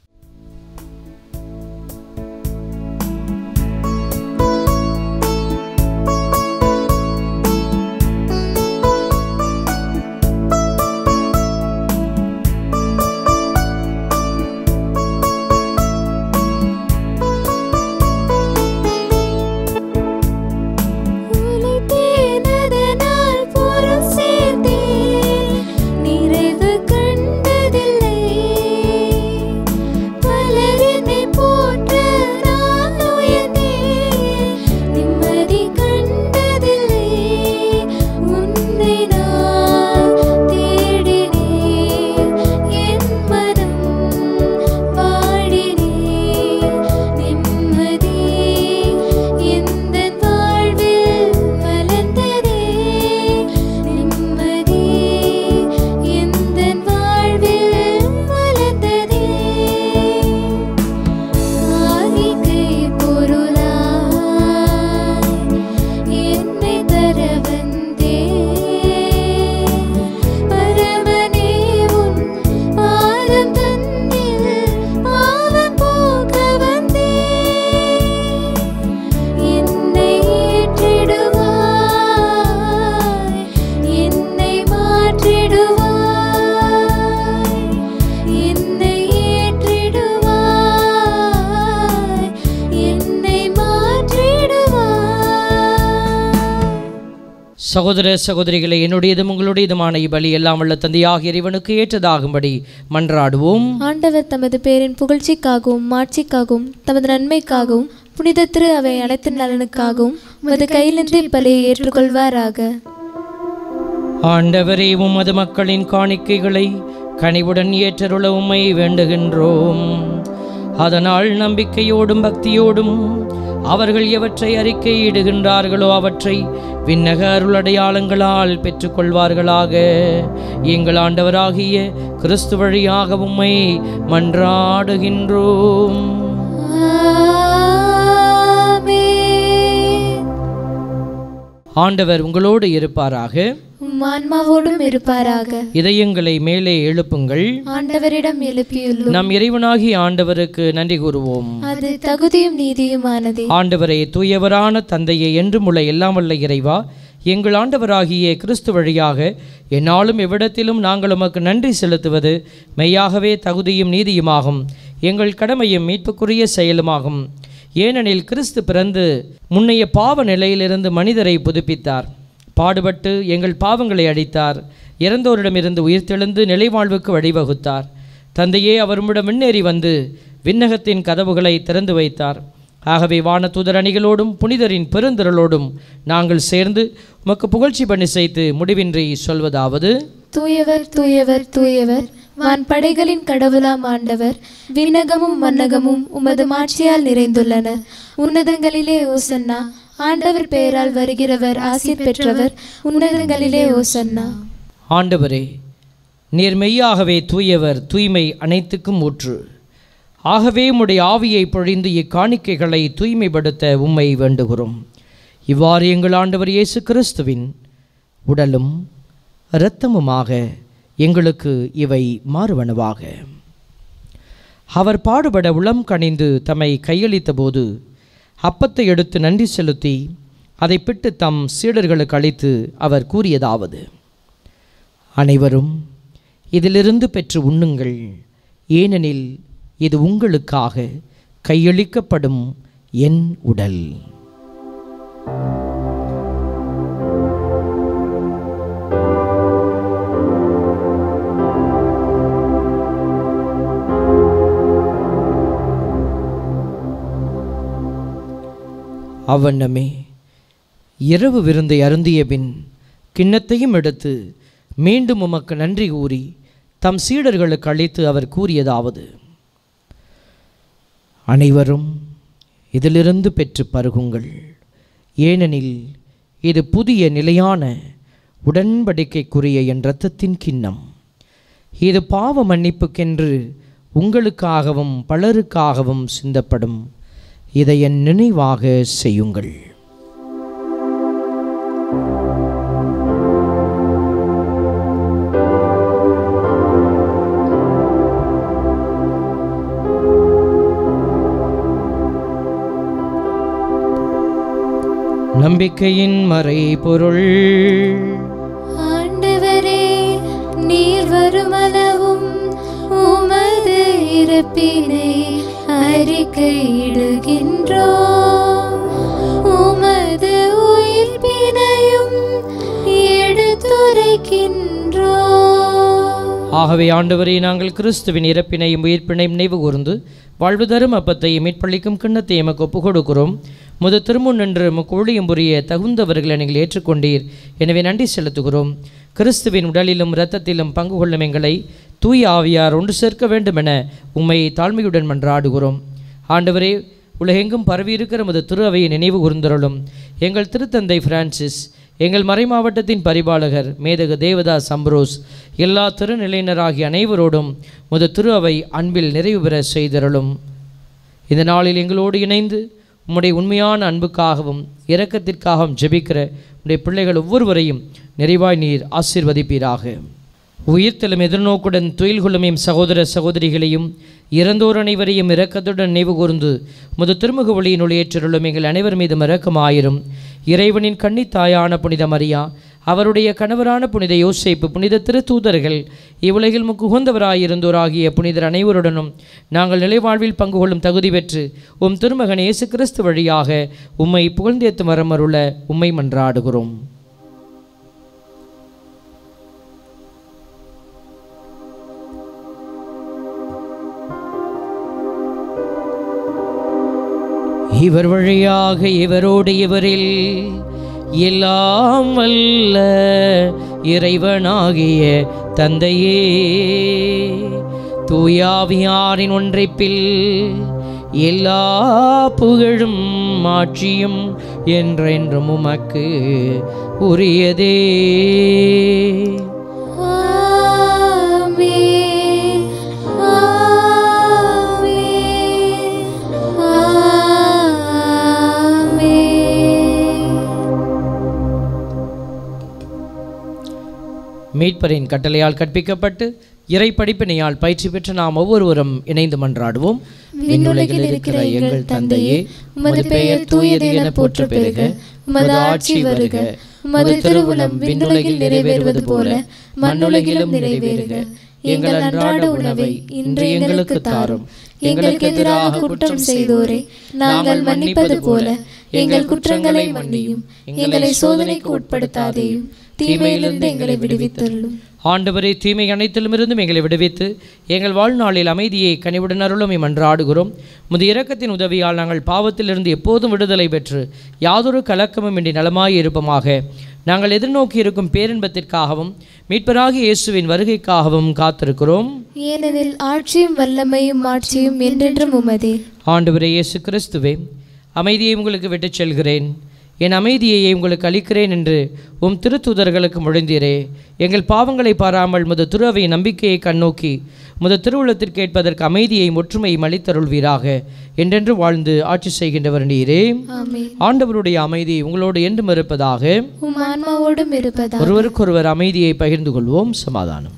உழைத்தேனதனால் பொருள் சேர்த்தேன் நிறைவு கண்டதில்லை பலர் என்னை போற்ற நான் உயர்ந்தேன் நிம்மதி கண்டதில்லை உன்னை நான் தேடினேன் என் மனம் பாடினேன் நிம்மதி எந்தன் வாழ்வில் மலர்ந்ததே நிம்மதி எந்தன் வாழ்வில் மலர்ந்ததே காணிக்கை பொருளாய் என்னை தர வந்தேன் பரமனே உன் பாதம் தன்னில் பாவம் போக்க வந்தேன் என்னை ஏற்றிடுவாய் என்னை மாற்றிடுவாய் என்னை ஏற்றிடுவாய் என்னை மாற்றிடுவாய் சகோதர சகோதரிகளை என்னுடையதும் உங்களுடையதுமான இப்பலி எல்லாம் உள்ள தந்தையாக இறைவனுக்கு ஏற்றதாகும்படி மன்றாடுவோம் ஆண்டவர் தமது பேரின் புகழ்ச்சிக்காகவும் மாட்சிக்காகவும் தமது நன்மைக்காகவும் புனித திரு அவை அனைத்து நலனுக்காகவும் உமது கையிலின்றி பலியை ஏற்றுக்கொள்வாராக ஆண்டவரே உமது மக்களின் காணிக்கைகளை கனிவுடன் ஏற்றருள உம்மை வேண்டுகின்றோம் அதனால் நம்பிக்கையோடும் பக்தியோடும் அவர்கள் எவற்றை அறிக்கையிடுகின்றார்களோ அவற்றை விண்ணக அருளடையாளங்களால் பெற்றுக்கொள்வார்களாக எங்கள் ஆண்டவராகிய கிறிஸ்து வழியாக உம்மை மன்றாடுகின்றோம் ஆமென். ஆண்டவர் உங்களோடு இருப்பாராக உம் ஆன்மாவோடும் இருப்பாராக இதயங்களை மேலே எழுப்புங்கள் ஆண்டவரிடம் எழுப்பியுள்ளோம் நம் இறைவனாகி ஆண்டவருக்கு நன்றி கூறுவோம் அது தகுதியும் நீதியுமானதே ஆண்டவரே தூயவரான தந்தையை என்றும் உள்ள எல்லாம் வல்ல இறைவா எங்கள் ஆண்டவராகிய கிறிஸ்து வழியாக என்னாலும் எவ்விடத்திலும் நாங்கள் உமக்கு நன்றி செலுத்துவது மெய்யாகவே தகுதியும் நீதியுமாகும் எங்கள் கடமையும் மீட்புக்குரிய செயலுமாகும் ஏனெனில் கிறிஸ்து பிறந்து முன்னைய பாவ நிலையிலிருந்து மனிதரை புதுப்பித்தார் பாடுபட்டு எங்கள் பாவங்களை அடித்தார் இறந்தோரிடமிருந்து உயிர்த்தெழுந்து நிலைவாழ்வுக்கு வழிவகுத்தார் தந்தையே அவர் உம்மிடம் முன்னேறி வந்து விண்ணகத்தின் கதவுகளை திறந்து வைத்தார் ஆகவே வானதூதர் அணிகளோடும் புனிதரின் பெருந்திரளோடும் நாங்கள் சேர்ந்து உமக்கு புகழ்ச்சி பண்ணி செய்து முடிவின்றி சொல்வதாவது தூயவர் தூயவர் தூயவர் வான் படைகளின் கடவுளாம் ஆண்டவர் விண்ணகமும் மன்னகமும் உமது மாட்சியால் நிறைந்துள்ளன உன்னதங்களிலே ஓசன்னா ஆண்டவர் பெயரால் வருகிறவர் ஆசீர் பெற்றவர் உன்னதங்களிலே ஓசன்னா ஆண்டவரே நீர் மெய்யாகவே தூயவர் தூய்மை அனைத்துக்கும் ஊற்று ஆகவே உம்முடைய ஆவியை பொழிந்து இக்காணிக்கைகளை தூய்மைப்படுத்த உம்மை வேண்டுகிறோம் இவ்வாறு எங்கள் ஆண்டவர் இயேசு கிறிஸ்துவின் உடலும் இரத்தமுமாக எங்களுக்கு இவை மாறுவனவாக அவர் பாடுபட உளம் கனிந்து தம்மை கையளித்த போது அப்பத்தை எடுத்து நன்றி செலுத்தி அதை பிட்டு தம் சீடர்களுக்கு அளித்து அவர் கூறியதாவது அனைவரும் இதிலிருந்து பெற்று உண்ணுங்கள் ஏனெனில் இது உங்களுக்காக கையளிக்கப்படும் என் உடல் அவ்வண்ணமே இரவு விருந்தை அருந்திய பின் கிண்ணத்தையும் எடுத்து மீண்டும் உமக்கு நன்றி கூறி தம் சீடர்களுக்கு அளித்து அவர் கூறியதாவது அனைவரும் இதிலிருந்து பெற்று பருகுங்கள் ஏனெனில் இது புதிய நிலையான உடன்படிக்கைக்குரிய என் இரத்தத்தின் கிண்ணம் இது பாவ மன்னிப்புக்கென்று உங்களுக்காகவும் பலருக்காகவும் சிந்தப்படும் இதை என் நினைவாக செய்யுங்கள் நம்பிக்கையின் மறைபொருள் ஆண்டவரே நீர் வருமளவும் உமது இறப்பினை அறிக்கையிடுகின்றோ உமது உயிர்ப்பினையும் எடுத்துரைக்கின்றோ ஆகவே ஆண்டவரை நாங்கள் கிறிஸ்துவின் இறப்பினையும் உயிர்ப்பினையும் நினைவு கூர்ந்து வாழ்வு தரும் அப்பத்தையும் மீட்பளிக்கும் கிண்ணத்தை எமக்கு ஒப்புக் கொடுக்கிறோம் முத திருமுன் நின்று எமக்கு ஊழியம் புரிய தகுந்தவர்களை நீங்கள் ஏற்றுக்கொண்டீர் எனவே நன்றி செலுத்துகிறோம் கிறிஸ்துவின் உடலிலும் இரத்தத்திலும் பங்கு கொள்ளும் எங்களை தூய ஆவியார் ஒன்று சேர்க்க வேண்டுமென உம்மை தாழ்மையுடன் மன்றாடுகிறோம் ஆண்டவரே உலகெங்கும் பரவியிருக்கிற முது திரு அவையை நினைவு கூர்ந்தருளும் எங்கள் திருத்தந்தை பிரான்சிஸ் எங்கள் மறைமாவட்டத்தின் பரிபாலகர் மேதக தேவதாஸ் அம்ப்ரோஸ் எல்லா திருநிலையினராகிய அனைவரோடும் முத திரு அவை அன்பில் நிறைவு பெற செய்தருளும் இந்த நாளில் எங்களோடு இணைந்து உம்முடைய உண்மையான அன்புக்காகவும் இரக்கத்திற்காகவும் ஜெபிக்கிற உடைய பிள்ளைகள் ஒவ்வொருவரையும் நிறைவாய் நீர் ஆசீர்வதிப்பீராக உயிர்த்தலும் எதிர்நோக்குடன் துயில் கொள்ளும் எம் சகோதர சகோதரிகளையும் இறந்தோர் அனைவரையும் இரக்கத்துடன் நினைவு கூர்ந்து முது திருமுக ஒளியினுள் ஏற்றிருளும் எங்கள் அனைவர் மீதும் இரக்கமாயிரும் இறைவனின் கன்னித்தாயான புனித மரியா அவருடைய கணவரான புனித யோசேப்பு புனித திருத்தூதர்கள் இவ்வுலகில் முக்குகந்தவராயிருந்தோராகிய புனிதர் அனைவருடனும் நாங்கள் நிலைவாழ்வில் பங்கு கொள்ளும் தகுதி பெற்று உம் திருமகன் இயேசு கிறிஸ்து வழியாக உம்மை புகழ்ந்தேத்து வரமருள உம்மை மன்றாடுகிறோம் இவர் வழியாக இவரோடு இவரில் எல்லாம் வல்ல இறைவனாகிய தந்தையே தூயாவியாரின் ஒன்றைப்பில் எல்லா புகழும் மாட்சியும் என்றென்றும் உமக்கு உரியதே ஆமென் ஆமென் ஆமென் மீட்பரின் கட்டளையால் கற்பிக்கப்பட்டு இறை படிப்பினையால் பயிற்சி பெற்று நாம் ஒவ்வொருவரும் இணைந்து மன்றாடுவோம் விண்ணுலகில் இருக்கிற எங்கள் தந்தையே உமது பெயர் தூயது என போற்ற பெறுக உமது ஆட்சி வருக உமது திருவுளம் விண்ணுலகில் நிறைவேறுவது போல மண்ணுலகிலும் நிறைவேறுக எங்கள் அன்றாட உணவை இன்று எங்களுக்கு தாரும் எங்களுக்கு எதிராக குற்றம் செய்தோரை நாங்கள் மன்னிப்பது போல எங்கள் குற்றங்களை மன்னியும் எங்களை சோதனைக்கு உட்படுத்தாதேயும் தீமையிலிருந்து எங்களை விடுவித்தருளும் ஆண்டவரே தீமை அனைத்திலுமிருந்தும் எங்களை விடுவித்து எங்கள் வாழ்நாளில் அமைதியை கனிவுடன் அருளும் மன்றாடுகிறோம் முது இரக்கத்தின் உதவியால் நாங்கள் பாவத்திலிருந்து எப்போதும் விடுதலை பெற்று யாதொரு கலக்கமும் இன்றி நலமாய் இருப்போமாக நாங்கள் எதிர்நோக்கி இருக்கும் பேரின்பத்திற்காகவும் மீட்பராகிய இயேசுவின் வருகைக்காகவும் காத்திருக்கிறோம் ஏனெனில் ஆட்சியும் வல்லமையும் ஆட்சியும் என்றென்றும் உமதே ஆண்டவரே இயேசு கிறிஸ்துவே அமைதியை உங்களுக்கு விட்டுச் செல்கிறேன் என் அமைதியை உங்களுக்கு அளிக்கிறேன் என்று உம் திருத்தூதர்களுக்கு முழந்தீரே எங்கள் பாவங்களை பாராமல் முத திருவை நம்பிக்கையை கண்ணோக்கி முத திருவுளத்திற்கு கேட்பதற்கு அமைதியை ஒற்றுமையும் அளித்தருள்வீராக என்றென்று வாழ்ந்து ஆட்சி செய்கின்றவர் நீரே ஆமென் ஆண்டவருடைய அமைதி உங்களோடு என்றும் இருப்பதாக உம் ஆன்மாவோடும் இருப்பதா ஒருவருக்கொருவர் அமைதியை பகிர்ந்து கொள்வோம் சமாதானம்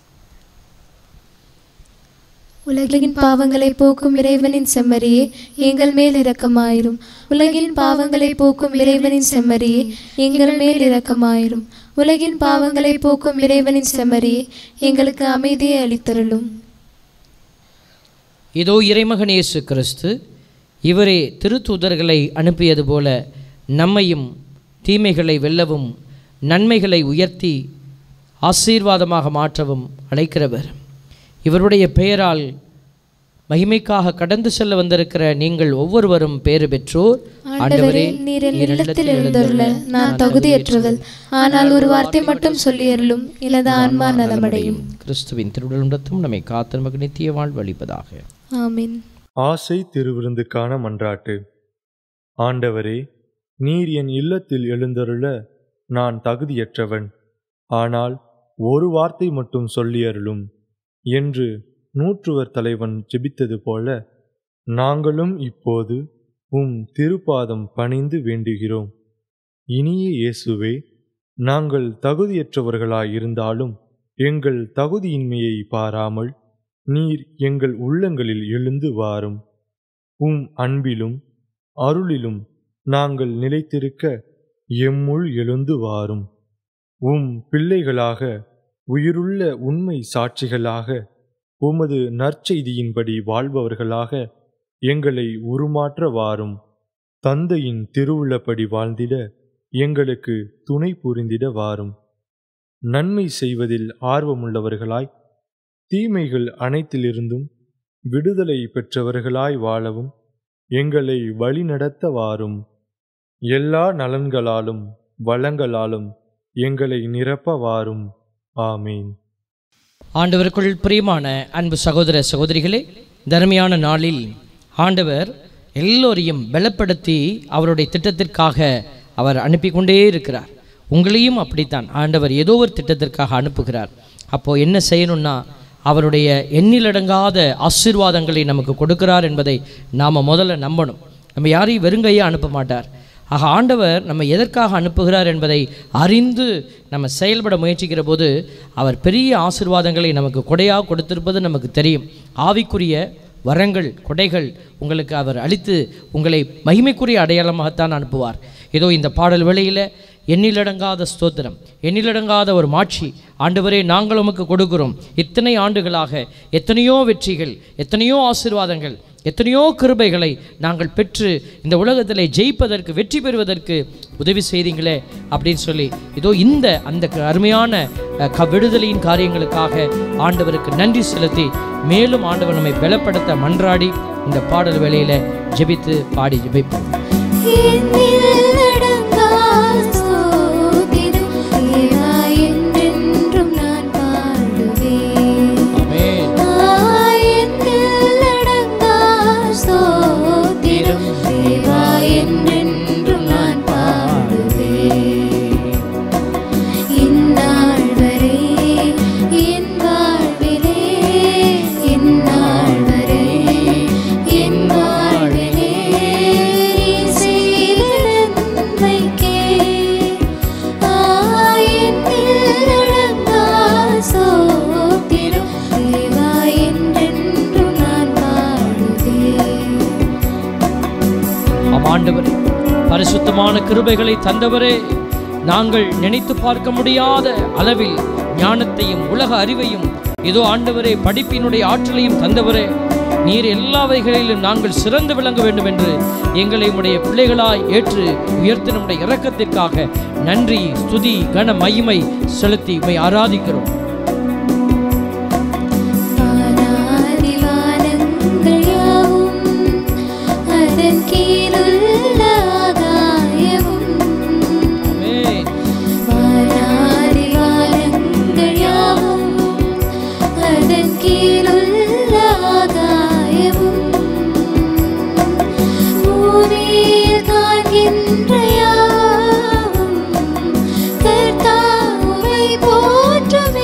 உலகின் பாவங்களை போக்கும் இறைவனின் செம்மறியே எங்கள் மேல் இரக்கமாயிரும் உலகின் பாவங்களை போக்கும் இறைவனின் செம்மறியே எங்கள் மேல் இரக்கமாயிரும் உலகின் பாவங்களை போக்கும் இறைவனின் செம்மறியே எங்களுக்கு அமைதியை அளித்தருளும் இதோ இறைமகன் இயேசு கிறிஸ்து இவரே திருத்தூதர்களை அனுப்பியது போல நம்மையும் தீமைகளை வெல்லவும் நன்மைகளை உயர்த்தி ஆசீர்வாதமாக மாற்றவும் அழைக்கிறவர் இவருடைய பெயரால் மகிமைக்காக கடந்து செல்ல வந்திருக்கிற நீங்கள் ஒவ்வொருவரும் பேறு பெற்றோர் ஆண்டவரே நீர் என் இல்லத்தில் எழுந்தருள நான் தகுதியற்றவள் ஆனால் ஒரு வார்த்தை மட்டும் சொல்லியருளும் எனது ஆன்மா நலமடையும் கிறிஸ்துவின் திருடலும் ரத்தம் நம்மை காத்து நமக்கு நித்திய வாழ்வு அளிப்பதாக ஆமென் ஆசை திருவிருந்துக்கான மன்றாட்டு ஆண்டவரே நீர் என் இல்லத்தில் எழுந்தருள நான் தகுதியற்றவன் ஆனால் ஒரு வார்த்தை மட்டும் சொல்லியருளும் என்று நூற்றுவர் தலைவன் ஜெபித்தது போல நாங்களும் இப்போது உம் திருப்பாதம் பணிந்து வேண்டுகிறோம் இனிய இயேசுவே நாங்கள் தகுதியற்றவர்களாயிருந்தாலும் எங்கள் தகுதியின்மையை பாராமல் நீர் எங்கள் உள்ளங்களில் எழுந்து வாரும் உம் அன்பிலும் அருளிலும் நாங்கள் நிலைத்திருக்க எம்முள் எழுந்து வாரும் உம் பிள்ளைகளாக உயிருள்ள உண்மை சாட்சிகளாக உமது நற்செய்தியின்படி வாழ்பவர்களாக எங்களை உருமாற்ற வாரும் தந்தையின் திருவுள்ளப்படி வாழ்ந்திட எங்களுக்கு துணை புரிந்திட வாரும் நன்மை செய்வதில் ஆர்வமுள்ளவர்களாய் தீமைகள் அனைத்திலிருந்தும் விடுதலை பெற்றவர்களாய் வாழவும் எங்களை வழிநடத்த வாரும் எல்லா நலன்களாலும் வளங்களாலும் எங்களை நிரப்ப வாரும் ஆமீன் ஆண்டவருக்குள் பிரியமான அன்பு சகோதர சகோதரிகளே தர்மையான நாளில் ஆண்டவர் எல்லோரையும் பலப்படுத்தி அவருடைய திட்டத்திற்காக அவர் அனுப்பி கொண்டே இருக்கிறார் உங்களையும் அப்படித்தான் ஆண்டவர் ஏதோ ஒரு திட்டத்திற்காக அனுப்புகிறார் அப்போ என்ன செய்யணும்னா அவருடைய எண்ணிலடங்காத ஆசீர்வாதங்களை நமக்கு கொடுக்கிறார் என்பதை நாம் முதல்ல நம்பணும் நம்ம யாரையும் வெறுங்கையாக அனுப்ப மாட்டார் ஆக ஆண்டவர் நம்ம எதற்காக அனுப்புகிறார் என்பதை அறிந்து நம்ம செயல்பட முயற்சிக்கிற போது அவர் பெரிய ஆசீர்வாதங்களை நமக்கு கொடையாக கொடுத்திருப்பது நமக்கு தெரியும் ஆவிக்குரிய வரங்கள் கொடைகள் உங்களுக்கு அவர் அளித்து உங்களை மகிமைக்குரிய அடையாளமாகத்தான் அனுப்புவார் ஏதோ இந்த பாடல் வேளையில் எண்ணிலடங்காத ஸ்தோத்திரம் எண்ணிலடங்காத ஒரு மாட்சி ஆண்டவரே நாங்கள் உமக்கு கொடுக்கிறோம் இத்தனை ஆண்டுகளாக எத்தனையோ வெற்றிகள் எத்தனையோ ஆசீர்வாதங்கள் எத்தனையோ கிருபைகளை நாங்கள் பெற்று இந்த உலகத்திலே ஜெயிப்பதற்கு வெற்றி பெறுவதற்கு உதவி செய்தீங்களே அப்படின்னு சொல்லி இதோ இந்த அந்த க- அருமையான அஹ், க விடுதலையின் காரியங்களுக்காக ஆண்டவருக்கு நன்றி செலுத்தி மேலும் ஆண்டவர் நம்மை பலப்படுத்த மன்றாடி இந்த பாடல் வேளையில ஜெபித்து பாடி ஜெபிப்போம் என்னிலடங்கா ஸ்தோத்திரம் தேவா என்றென்றும் நான் பாடுவேன் ஆமென் என்னிலடங்கா ஸ்தோத்திரம் தேவா என்றென்றும் நான் பாடுவேன் இந்நாள் வரை என் வாழ்விலே இந்நாள் வரை என் வாழ்விலே நீ செய்த நன்மைக்கே ஆயத்திலடங்கா சோத்திரம் தேவா என்றென்றும் நான் பாடுவேன் ஆம் ஆண்டவரே பரிசுத்தமான கிருபைகளை தந்தவரே நாங்கள் நினைத்து பார்க்க முடியாத அளவில் ஞானத்தையும் உலக அறிவையும் இதோ ஆண்டவரே படிப்பினுடைய ஆற்றலையும் தந்தவரே நீர் எல்லா வகைகளிலும் நாங்கள் சிறந்து விளங்க வேண்டும் என்று எங்களை உடைய பிள்ளைகளாய் ஏற்று உயர்த்தி நம்முடைய இரக்கத்திற்காக நன்றி ஸ்துதி கன மகிமை செலுத்தி உம்மை ஆராதிக்கிறோம் வானாதிவானங்கள் யாவும் அதன் கீழுள்ள ஆகாயமும் ஆமென். வானாதிவானங்கள் யாவும் அதன் கீழுள்ள ஆகாயமும் பூமியில் காண்கின்ற யாவும் கர்த்தாவை போற்றுமே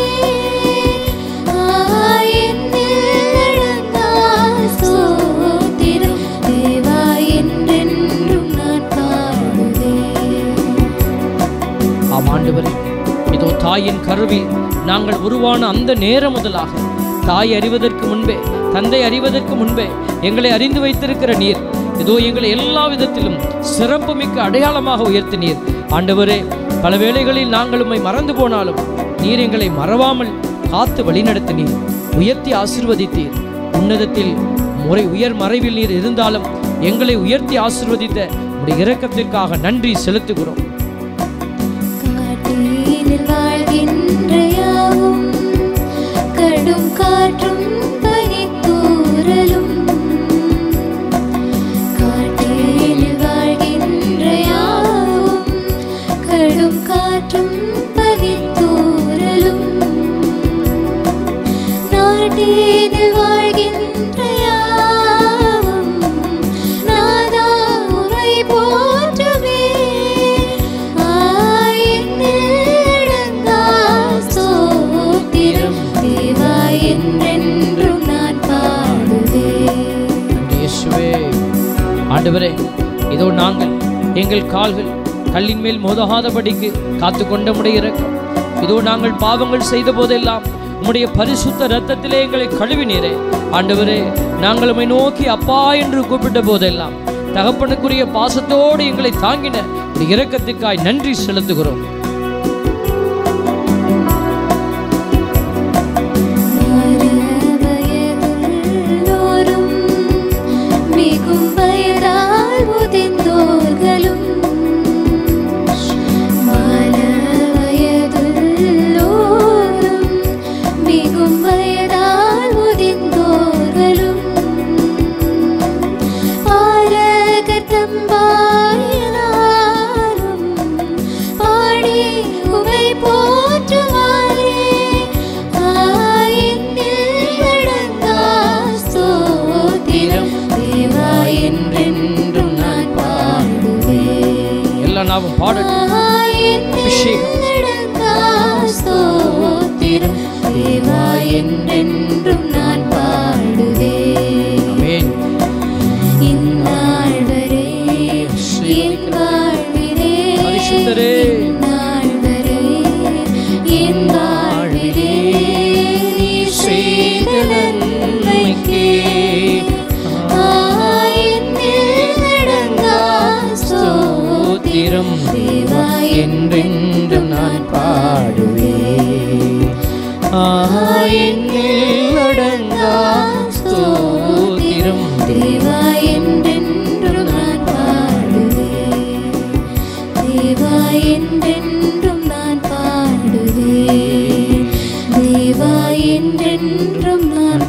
ஆயென்னிலடங்கா ஸ்தோத்திரம் தேவா என்றென்றும் நான் பாடுவேன் ஆம் ஆண்டவரே இதோ தாயின் கருவில் நாங்கள் உருவான அந்த நேரம் முதலாக தாய் அறிவதற்கு முன்பே தந்தை அறிவதற்கு முன்பே எங்களை அறிந்து வைத்திருக்கிற நீர் இதோ எங்களை எல்லா விதத்திலும் சிறப்புமிக்க அடையாளமாக உயர்த்தினீர் ஆண்டவரே பல வேளைகளில் நாங்கள் உம்மை மறந்து போனாலும் நீர் எங்களை மறவாமல் காத்து வழிநடத்தினீர் உயர்த்தி ஆசிர்வதித்தீர் உன்னதத்தில் முறை உயர் மறைவில் நீர் இருந்தாலும் எங்களை உயர்த்தி ஆசிர்வதித்த உடைய இரக்கத்திற்காக நன்றி செலுத்துகிறோம் காட்டினில் வாழ்கின்ற யாவும் கடும் காற்றும் பனித்தூறலும் ஆண்டவரே இதோ நாங்கள் எங்கள் கால்கள் கல்லின் மேல் மோதாதபடிக்கு காத்து கொண்ட உடைய இரக்கம் இதோ நாங்கள் பாவங்கள் செய்த போதெல்லாம் உம்முடைய பரிசுத்த ரத்தத்திலே எங்களை கழுவினீரே ஆண்டவரே நாங்கள் உம்மை நோக்கி அப்பா என்று கூப்பிட்ட போதெல்லாம் தகப்பனுக்குரிய பாசத்தோடு எங்களை தாங்கின உடைய இரக்கத்துக்காய் நன்றி செலுத்துகிறோம் வயதுள்ளோரும் மிகும் வயதால் முதிர்ந்தோர்களும் மால வயதுள்ளோரும் மிகும் வயதால் முதிர்ந்தோர்களும் பாரகர் தம்பாயினாலும் பாடி உமை போற்றுவாரே ஆயினில் அடங்கா ஸ்தோத்திரம் தேவா என்றென்றும் நான் பாடுவேன் எல்லா நாவும் பாடட்டும் அபிஷேகம். ஸ்தோத்திரம் தேவா என்றென்றும் நான் பாடுவேன் ஆமென் இந்நாள் வரை என் வாழ்விலே பரிசுத்தரே. இந்நாள் வரை என் வாழ்விலே நீ செய்த நன்மைக்கே ஆயினில் அடங்கா ஸ்தோத்திரம் தேவா என்றென்றும் நான் பாடுவேன் ஆயினில் அடங்கா ஸ்தோத்திரம் தேவா என்றென்றும் நான் பாடுவேன் தேவா என்றென்றும் நான் பாடுவேன் தேவா என்றென்றும் நான்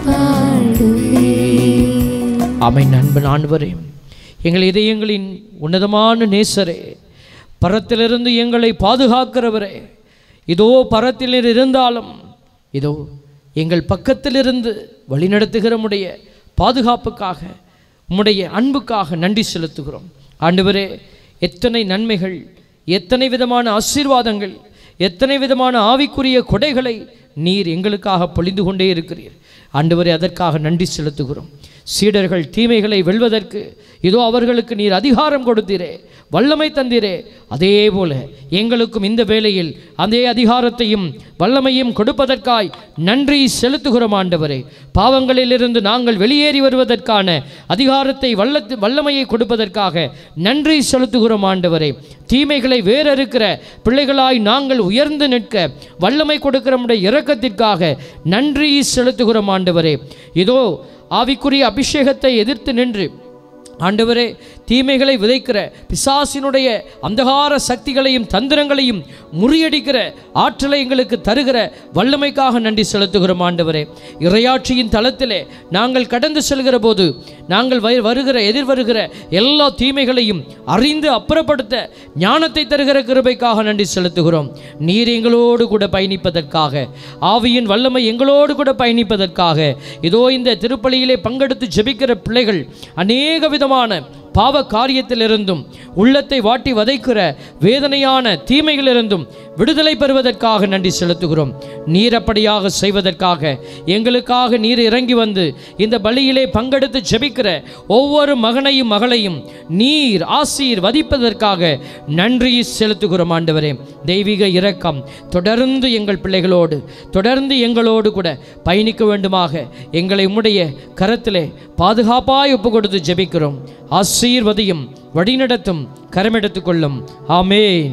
பாடுவேன் அமை நண்பன் ஆண்டவரே எங்கள் இதயங்களின் உன்னதமான நேசரே பரத்திலிருந்து எங்களை பாதுகாக்கிறவரே இதோ பரத்தில் நீர் இருந்தாலும் இதோ எங்கள் பக்கத்திலிருந்து வழிநடத்துகிற உடைய பாதுகாப்புக்காக உம்முடைய அன்புக்காக நன்றி செலுத்துகிறோம் ஆண்டவரே எத்தனை நன்மைகள் எத்தனை விதமான ஆசீர்வாதங்கள் எத்தனை விதமான ஆவிக்குரிய கொடைகளை நீர் எங்களுக்காக பொழிந்து கொண்டே இருக்கிறீர் ஆண்டவரே அதற்காக நன்றி செலுத்துகிறோம் சீடர்கள் தீமைகளை வெல்வதற்கு இதோ அவர்களுக்கு நீர் அதிகாரம் கொடுத்தீரே வல்லமை தந்தீரே அதே போல எங்களுக்கும் இந்த வேளையில் அதே அதிகாரத்தையும் வல்லமையும் கொடுப்பதற்காய் நன்றி செலுத்துகிறோம் ஆண்டவரே பாவங்களிலிருந்து நாங்கள் வெளியேறி வருவதற்கான அதிகாரத்தை வல்லத்து வல்லமையை கொடுப்பதற்காக நன்றி செலுத்துகிறோம் ஆண்டவரே தீமைகளை வேறறுக்கிற பிள்ளைகளாய் நாங்கள் உயர்ந்து நிற்க வல்லமை கொடுக்கிற நம்முடைய இரக்கத்திற்காக நன்றி செலுத்துகிறோம் ஆண்டவரே இதோ ஆவிக்குரிய அபிஷேகத்தை எதிர்த்து நின்று ஆண்டவரே தீமைகளை விதைக்கிற பிசாசினுடைய அந்தகார சக்திகளையும் தந்திரங்களையும் முறியடிக்கிற ஆற்றலை எங்களுக்கு தருகிற வல்லமைக்காக நன்றி செலுத்துகிறோம் ஆண்டவரே இறையாட்சியின் தளத்திலே நாங்கள் கடந்து செல்கிற போது நாங்கள் வரு- வருகிற எதிர்வருகிற எல்லா தீமைகளையும் அறிந்து அப்புறப்படுத்த ஞானத்தை தருகிற கிருபைக்காக நன்றி செலுத்துகிறோம் நீர் எங்களோடு கூட பயணிப்பதற்காக ஆவியின் வல்லமை எங்களோடு கூட பயணிப்பதற்காக இதோ இந்த திருப்பலியிலே பங்கெடுத்து ஜெபிக்கிற பிள்ளைகள் அநேக விதமான பாவ காரியத்திலிருந்தும் உள்ளத்தை வாட்டி வதைக்கிற வேதனையான தீமைகளிலிருந்தும் விடுதலை பெறுவதற்காக நன்றி செலுத்துகிறோம் நீர் அப்படியாக செய்வதற்காக எங்களுக்காக நீர் இறங்கி வந்து இந்த பலியிலே பங்கெடுத்து ஜெபிக்கிற ஒவ்வொரு மகனையும் மகளையும் நீர் ஆசீர் வதிப்பதற்காக நன்றி செலுத்துகிறோம் ஆண்டவரே தெய்வீக இரக்கம் தொடர்ந்து எங்கள் பிள்ளைகளோடு தொடர்ந்து எங்களோடு கூட பயணிக்க வேண்டுமாக எங்களை உம்முடைய கரத்திலே பாதுகாப்பாய் ஒப்பு கொடுத்து ஜெபிக்கிறோம் ஆசீர்வதியும் வழிநடத்தும் கரமெடுத்துக் கொள்ளும் ஆமேன்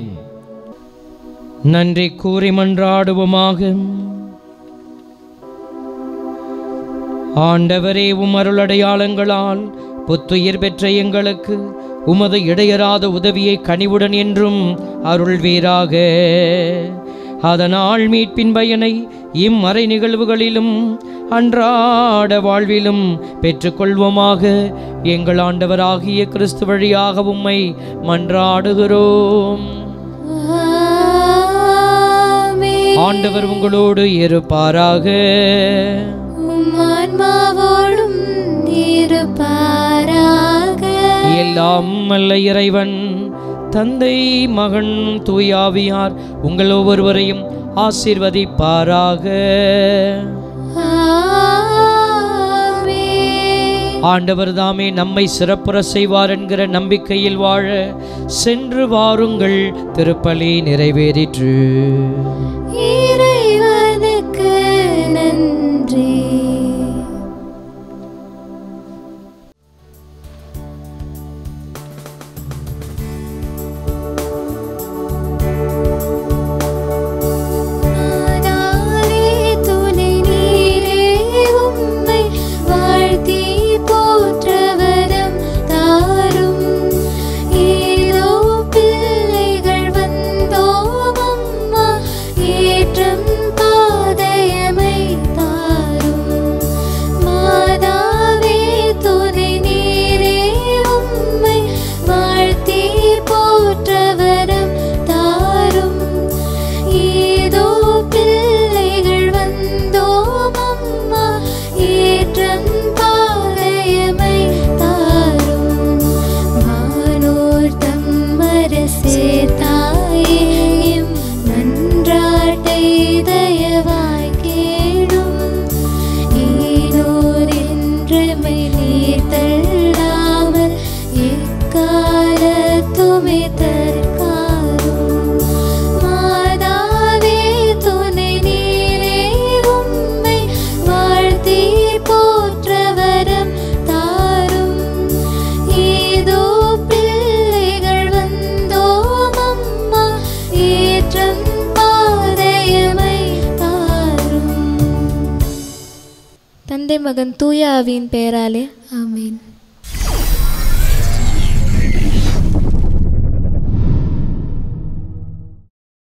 நன்றி கூறி மன்றாடுவோமாக ஆண்டவரே உம் அருளடையாளங்களால் புத்துயிர் பெற்ற எங்களுக்கு உமது இடையராத உதவியை கனிவுடன் என்றும் அருள்வீராக அதனால் மீட்பின் பயனை இம்மறை நிகழ்வுகளிலும் அன்றாட வாழ்விலும் பெற்றுக்கொள்வோமாக எங்கள் ஆண்டவராகிய கிறிஸ்து வழியாக உம்மை மன்றாடுகிறோம் ஆமென். ஆண்டவர் உங்களோடு இருப்பாராக உம் ஆன்மாவோடும் இருப்பாராக எல்லாம் அல்ல இறைவன் தந்தை மகன் தூயாவியார் உங்கள் ஒவ்வொருவரையும் ஆசீர்வதிப்பாராக ஆமென். ஆண்டவர் தாமே நம்மை சிறப்புற செய்வார் என்கிற நம்பிக்கையில் வாழ சென்று வாருங்கள் திருப்பலி நிறைவேறிற்று இறைவனுக்கு நன்றி மாதாவே துணை நீரே உம்மை வாழ்த்தி போற்றவரம் தாரும் ஏதோ பிள்ளைகள் வந்தோம் அம்மா ஏற்றம் பாதையமை தாரும் மாதாவே துணை நீரே உம்மை வாழ்த்தி போற்றவரம் தாரும் ஏதோ பிள்ளைகள் வந்தோம் அம்மா ஏற்றம் பாளையமை தாரும் வானோர் தம்மரசே தாயேயும் நன்றாட்டை தயவாய் கேடும் ஈனோர் என்றமை நீர் தள்ளாமல் எக்காலத்துமே தற்காரும் மாதாவே துணை நீரே உம்மை வாழ்த்தி போற்றவரம் தாரும் ஏதோ பிள்ளைகள் வந்தோம் அம்மா ஏற்றம் பாதையமை தாரும் தந்தை மகன் தூய ஆவியின் பெயராலே ஆமென்